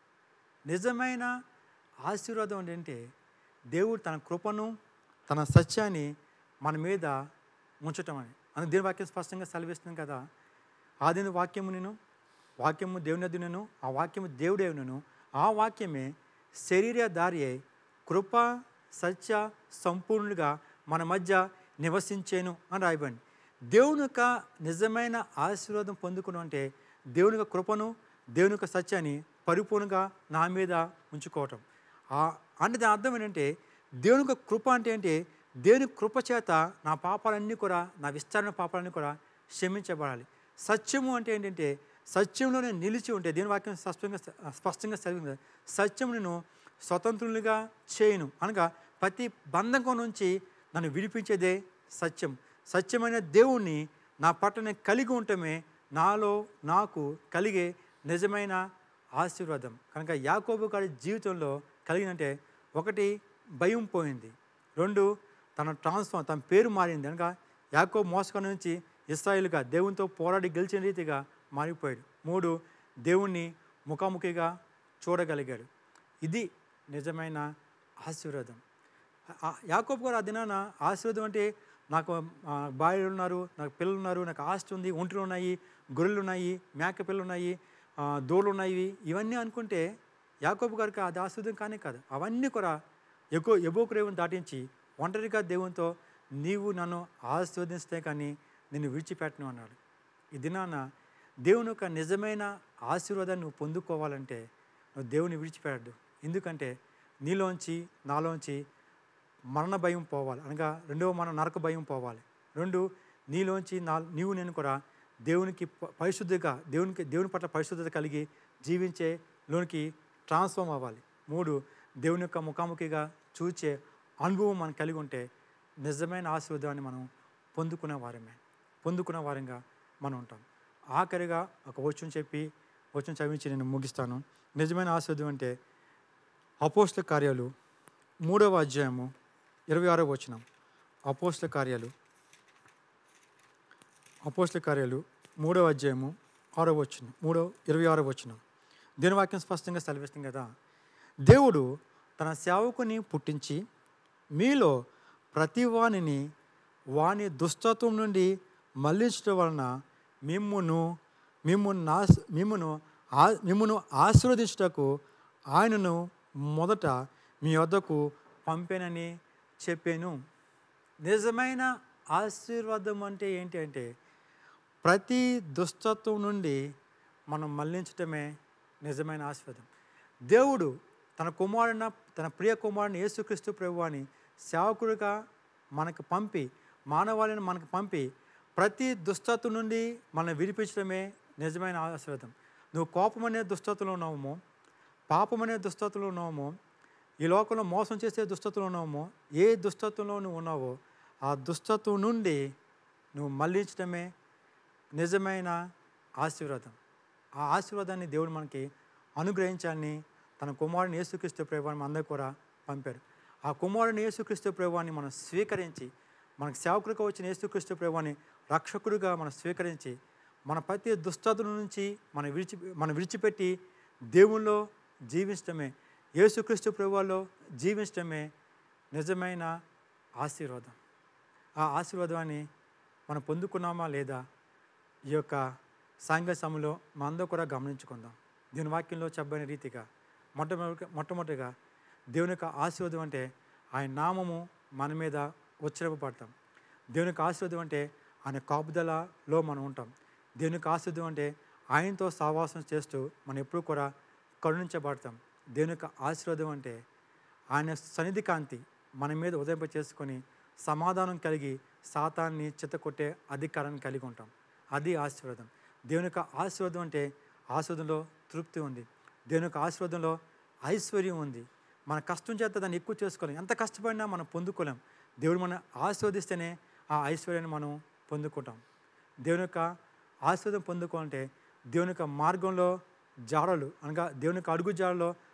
నిజమైన ఆశీర్వాదం ఏంటంటే దేవుడు తన కృపను తన సత్యాన్ని మన మీద ఉంచటం అని అందుకు దేవుని వాక్యం స్పష్టంగా సెలవిస్తుంది కదా ఆదిన వాక్యము నేను వాక్యము దేవుని నేను ఆ వాక్యము దేవుడే నేను ఆ వాక్యమే శరీరధారి అయి కృప సత్య సంపూర్ణుడిగా మన మధ్య నివసించేను అని రాయబండి దేవుని యొక్క నిజమైన ఆశీర్వాదం పొందుకును అంటే దేవుని యొక్క కృపను దేవుని యొక్క సత్యాన్ని పరిపూర్ణంగా నా మీద ఉంచుకోవటం ఆ- అంటే దాని అర్థం ఏంటంటే దేవుని యొక్క కృప అంటే ఏంటి దేవుని కృప చేత నా పాపాలన్నీ కూడా నా విస్తరణ పాపాలన్నీ కూడా క్షమించబడాలి సత్యము అంటే ఏంటంటే సత్యంలో నేను నిలిచి ఉంటే దేవుని వాక్యం స్పష్టంగా స్పష్టంగా చదివింది సత్యం నేను స్వతంత్రులుగా చేయను అనగా ప్రతి బంధకం నుంచి నన్ను విడిపించేదే సత్యం సత్యమైన దేవుణ్ణి నా పట్ల నేను కలిగి ఉండటమే నాలో నాకు కలిగే నిజమైన ఆశీర్వాదం కనుక యాకోబు గారి జీవితంలో కలిగినంటే ఒకటి భయం పోయింది రెండు తన ట్రాన్స్ఫార్మ్ తన పేరు మారింది అనగా యాకోబు మోసకం నుంచి ఇస్రాయిల్గా దేవునితో పోరాడి గెలిచిన రీతిగా మారిపోయాడు మూడు దేవుణ్ణి ముఖాముఖిగా చూడగలిగాడు ఇది నిజమైన ఆశీర్వాదం ఆ- యాకోబు గారు ఆ దినాన ఆశీర్వాదం అంటే నాకు ఆ, భార్యలు ఉన్నారు నాకు పిల్లలు ఉన్నారు నాకు ఆస్తి ఉంది ఒంటలు ఉన్నాయి గొర్రెలు ఉన్నాయి మేక పిల్లలు ఉన్నాయి ఆ, దూడలు ఉన్నాయి ఇవన్నీ అనుకుంటే యాకోబు గారికి అది ఆశీర్వాదం కానీ కాదు అవన్నీ కూడా ఎక్కువ ఎబోకురేవుని దాటించి ఒంటరిగా దేవునితో నీవు నన్ను ఆశీర్వదిస్తే కానీ నిన్ను విడిచిపెట్టను అన్నాడు ఈ దినాన దేవుని యొక్క నిజమైన ఆశీర్వాదాన్ని నువ్వు పొందుకోవాలంటే నువ్వు దేవుని విడిచిపెట్టద్దు ఎందుకంటే నీలోంచి నాలోంచి మరణ భయం పోవాలి అనగా రెండవ మన నరక భయం పోవాలి రెండు నీలోంచి నా నీవు నేను కూడా దేవునికి ప- పరిశుద్ధిగా దేవునికి దేవుని పట్ల పరిశుద్ధత కలిగి జీవించే లోనికి ట్రాన్స్ఫార్మ్ అవ్వాలి మూడు దేవుని యొక్క ముఖాముఖిగా చూచే అనుభవం మనం కలిగి ఉంటే నిజమైన ఆశీర్వాదాన్ని మనం పొందుకునే వారమే పొందుకున్న వారంగా మనం ఉంటాం ఆఖరిగా ఒక వచనం చెప్పి వచనం చదివించి నేను ముగిస్తాను నిజమైన ఆశీర్వాదం అంటే అపోస్ల కార్యాలు మూడవ అధ్యాయము ఇరవై ఆరో వచనం అపోస్ల కార్యాలు అపోస్ల కార్యాలు మూడవ అధ్యాయము ఆరో వచనం మూడో ఇరవై ఆరో వచనం దేని వాక్యం స్పష్టంగా సెలవిస్తుంది కదా దేవుడు తన సేవకుని పుట్టించి మీలో ప్రతి వానిని వాని దుష్టత్వం నుండి మళ్లించడం వలన మిమ్మును మిమ్మును నాశ మిమ్మును ఆ మిమ్మును ఆశీర్వదించుటకు ఆయనను మొదట మీ వద్దకు పంపానని చెప్పాను నిజమైన ఆశీర్వాదం అంటే ఏంటి అంటే ప్రతి దుష్టత్వం నుండి మనం మళ్లించటమే నిజమైన ఆశీర్వాదం దేవుడు తన కుమారున తన ప్రియ కుమారుని యేసుక్రీస్తు ప్రభువాని సేవకుడిగా మనకు పంపి మానవాళిని మనకు పంపి ప్రతి దుష్టత్వం నుండి మనం విడిపించడమే నిజమైన ఆశీర్వాదం నువ్వు కోపం అనే దుష్టత్వంలో ఉన్నామో పాపం అనే దుష్టత్వంలో ఉన్నామో ఈ లోకంలో మోసం చేసే దుష్టత్వంలో ఉన్నామో ఏ దుష్టత్వంలో నువ్వు ఉన్నావో ఆ దుష్టత్వం నుండి నువ్వు మళ్లించడమే నిజమైన ఆశీర్వాదం ఆ ఆశీర్వాదాన్ని దేవుడు మనకి అనుగ్రహించాలని తన కుమారుని యేసుక్రీస్తు ప్రభువాన్ని అందరూ కూడా పంపారు ఆ కుమారుని యేసుక్రీస్తు ప్రభువాన్ని మనం స్వీకరించి మనకు సేవకుడిగా వచ్చిన యేసుక్రీస్తు ప్రభువాన్ని రక్షకుడిగా మనం స్వీకరించి మన ప్రతి దుష్టతల నుంచి మనం విడిచి మనం విడిచిపెట్టి దేవుల్లో జీవించడమే యేసుక్రీస్తు ప్రభువాలో జీవించడమే నిజమైన ఆశీర్వాదం ఆ ఆశీర్వాదాన్ని మనం పొందుకున్నామా లేదా ఈ యొక్క సాయంకాల సమయంలో మా అందరూ కూడా గమనించుకుందాం దీని వాక్యంలో చెప్పబడిన రీతిగా మొట్టమొదటి మొట్టమొదటిగా దేవుని యొక్క ఆశీర్వాదం అంటే ఆయన నామము మన మీద ఉచ్చరింపబడతాం దేవుని యొక్క ఆశీర్వాదం అంటే ఆయన కాపుదలలో మనం ఉంటాం దేవుని యొక్క ఆశీర్వాదం అంటే ఆయనతో సహవాసం చేస్తూ మనం ఎప్పుడూ కూడా కరుణించబడతాం దేవుని యొక్క ఆశీర్వాదం అంటే ఆయన సన్నిధి కాంతి మన మీద ఉదయింప చేసుకొని సమాధానం కలిగి సాతాన్ని చిత్తకొట్టే అధికారాన్ని కలిగి ఉంటాం అది ఆశీర్వాదం దేవుని యొక్క ఆశీర్వాదం అంటే ఆశీర్వాదంలో తృప్తి ఉంది దేవుని యొక్క ఆశీర్వాదంలో ఐశ్వర్యం ఉంది మన కష్టం చేత దాన్ని ఎక్కువ చేసుకోలేం ఎంత కష్టపడినా మనం పొందుకోలేం దేవుడు మనం ఆశీర్వదిస్తేనే ఆ ఐశ్వర్యాన్ని మనం పొందుకుంటాం దేవుని యొక్క ఆశీర్వాదం పొందుకోవాలంటే దేవుని యొక్క మార్గంలో జాడలు అనగా దేవుని యొక్క అడుగు జాడలో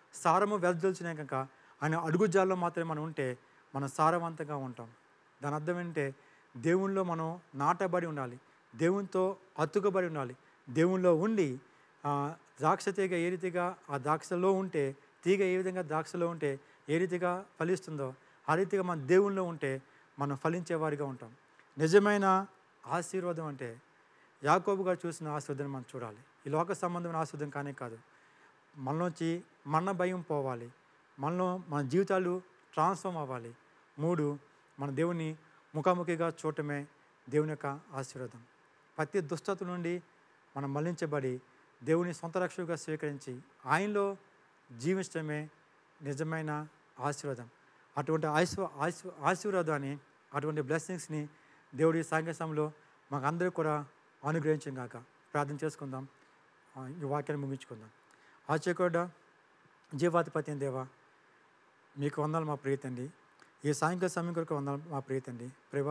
సారము వెదజల్చిన కనుక ఆయన అడుగుజాల్లో మాత్రమే మనం ఉంటే మనం సారవంతంగా ఉంటాం దాని అర్థం ఏంటంటే దేవునిలో మనం నాటబడి ఉండాలి దేవునితో అతుకబడి ఉండాలి దేవునిలో ఉండి ఆ, ద్రాక్ష తీగ ఏ రీతిగా ఆ ద్రాక్షలో ఉంటే తీగ ఏ విధంగా ద్రాక్షలో ఉంటే ఏ రీతిగా ఫలిస్తుందో ఆ రీతిగా మన దేవునిలో ఉంటే మనం ఫలించేవారిగా ఉంటాం నిజమైన ఆశీర్వాదం అంటే యాకోబు గారు చూసిన ఆశీర్వాదం మనం చూడాలి ఈ లోక సంబంధమైన ఆశీర్వాదం కానే కాదు మనలోంచి మన భయం పోవాలి మనలో మన జీవితాలు ట్రాన్స్ఫార్మ్ అవ్వాలి మూడు మన దేవుని ముఖాముఖిగా చూడటమే దేవుని యొక్క ఆశీర్వాదం ప్రతి దుష్టత నుండి మనం మళ్లించబడి దేవుని సొంత రక్షకుగా స్వీకరించి ఆయనలో జీవించడమే నిజమైన ఆశీర్వాదం అటువంటి ఆశీర్వ ఆశీర్వ ఆశీర్వాదాన్ని అటువంటి బ్లెస్సింగ్స్ని దేవుడి సాంగసంలో మాకు అందరూ కూడా అనుగ్రహించం కాక ప్రార్థన చేసుకుందాం ఆ, ఈ వాక్యాన్ని ముగించుకుందాం ఆచకుండా జీవాధిపతి దేవా మీకు వందాలు మా ప్రియతండి ఈ సాయంకాల సమయం కొరకు వందాలు మా ప్రియతండి ప్రేవా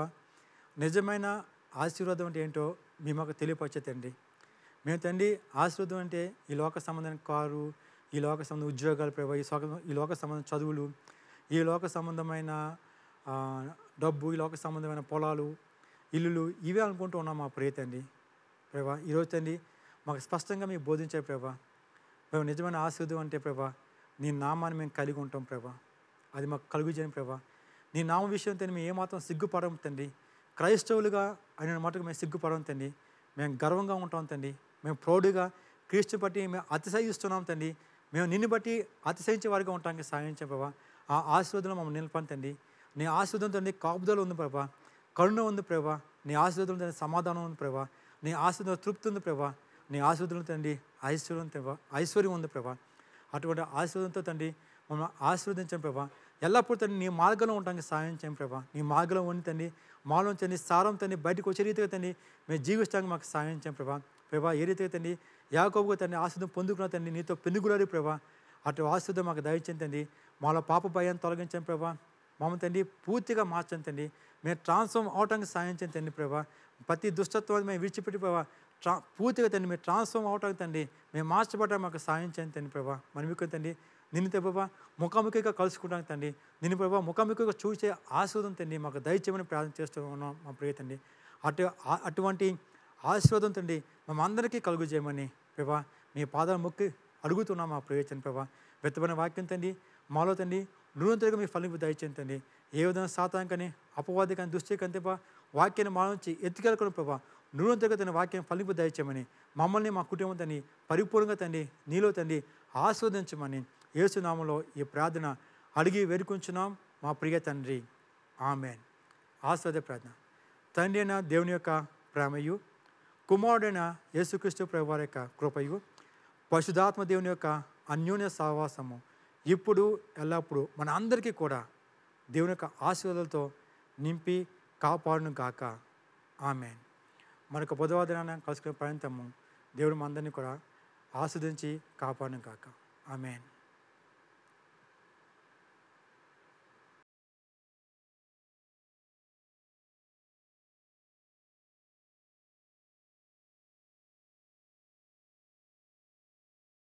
నిజమైన ఆశీర్వాదం అంటే ఏంటో మీ మాకు తెలియపరచతండి మేము తండ్రి ఆశీర్వాదం అంటే ఈ లోక సంబంధమైన కారు ఈ లోక సంబంధం ఉద్యోగాలు ప్రభావ ఈ లోక ఈ లోక సంబంధం చదువులు ఈ లోక సంబంధమైన ఆ, డబ్బు ఈ లోక సంబంధమైన పొలాలు ఇల్లులు ఇవే అనుకుంటూ ఉన్నాం మా ప్రియతండి ప్రభా ఈరోజు తండ్రి మాకు స్పష్టంగా మీకు బోధించే ప్రభా ప్రభా నిజమైన ఆశీర్వాదం అంటే ప్రభా నీ నామాన్ని మేము కలిగి ఉంటాం ప్రభా అది మాకు కలుగు చేయని ప్రభా నీ నామ విషయం తండ్రి మేము ఏమాత్రం సిగ్గుపడం తండ్రి క్రైస్తవులుగా అయిన మటుకు మేము సిగ్గుపడం తండ్రి మేము గర్వంగా ఉంటాం తండ్రి మేము ప్రౌడ్గా క్రీస్తు బట్టి మేము అతిశయిస్తున్నాం తండ్రి మేము నిన్ను బట్టి అతిశయించే వారిగా ఉంటానికి సాధించే ప్రభా ఆ ఆశీర్వాదంలో మమ్మల్ని నిలపని తండ్రి నీ ఆశీర్వాదం తండ్రి కాపుదల ఉంది ప్రభా కరుణ ఉంది ప్రభా నీ ఆశీర్వాదం తండ్రి సమాధానం ఉంది ప్రభా నీ ఆశీర్వాదం తృప్తి ఉంది ప్రభా నీ ఆశీర్వాదం తండ్రి ఐశ్వర్యం ప్రభా ఐశ్వర్యం ఉంది ప్రభా అటువంటి ఆశీర్వాదంతో తండ్రి మమ్మల్ని ఆశీర్వదించాం ప్రభా ఎల్లప్పుడూ తండ్రి నీ మార్గంలో ఉండడానికి సాయం చేయం ప్రభా నీ మార్గంలో ఉండి తండ్రి మాలో తండ్రి సారం తండ్రి బయటకు వచ్చే రీతిగా తండ్రి మేము జీవిస్తానికి మాకు సాయం చేయం ప్రభా ప్రభా ఏ రీతిగా తండ్రి యాకోబుగా తండ్రి ఆశీర్దం పొందుకున్న తండ్రి నీతో పెనుగులారి ప్రభా అటు ఆశీర్దం మాకు దయచేయండి తండ్రి మాలో పాప భయాన్ని తొలగించాం ప్రభా మమ్మల్ని తండ్రి పూర్తిగా మార్చండి తండ్రి మేము ట్రాన్స్ఫార్మ్ అవటానికి సాయం చేయండి తండ్రి ప్రభా ప్రతి దుష్టత్వాన్ని మేము విడిచిపెట్టి ప్రభా ట్రా పూర్తిగా తండ్రి మేము ట్రాన్స్ఫార్మ్ అవటానికి తండ్రి మేము మార్చబడడానికి మాకు సాయం చేయండి తండ్రి ప్రభా మనం మీకు తండ్రి నిన్ను ప్రభా ముఖాముఖిగా కలుసుకుంటానికి తండ్రి నిన్ను ప్రభా ముఖాముఖిగా చూసే ఆశీర్వాదం తండ్రి మాకు దయచేయమని ప్రార్థన చేస్తూ ఉన్నాం మా ప్రియ తండ్రి అటు ఆ- అటువంటి ఆశీర్వాదం తండ్రి మనందరికీ కలుగు చేయమని ప్రభా మీ పాదాలు మొక్కి అడుగుతున్నాం మా ప్రయోజనం ప్రభా వెత్తబడిన వాక్యం తండ్రి మాలో తండ్రి నూనెతగా మీ ఫలింపు దయచేయండి తండ్రి ఏ విధంగా సాతాం కానీ అపవాది కానీ దుష్టి కానీ ప్రభా వాక్యాన్ని మా నుంచి ఎత్తుకెళ్ళకుండా ప్రభా నూనెతగా తన వాక్యం ఫలింపు దయచేయమని మమ్మల్ని మా కుటుంబం తండ్రి పరిపూర్ణంగా తండ్రి నీలో తండ్రి ఆస్వాదించమని యేసునామంలో ఈ ప్రార్థన అడిగి వేడుకుంటున్నాం మా ప్రియ తండ్రి ఆమెన్ ఆస్వాద ప్రార్థన తండ్రి అయిన దేవుని యొక్క ప్రేమయు కుమారుడైన యేసుక్రీస్తు ప్రభు వారి యొక్క కృపయు పశుధాత్మ దేవుని యొక్క అన్యోన్య సహవాసము ఇప్పుడు ఎల్లప్పుడూ మన అందరికీ కూడా దేవుని యొక్క ఆశీర్వాదాలతో నింపి కాపాడును గాక ఆమెన్ మనకు బుధవార దినాన కలుసుకునే పర్యంతము దేవుడు మనందరినీ కూడా ఆస్వాదించి కాపాడును గాక ఆమెన్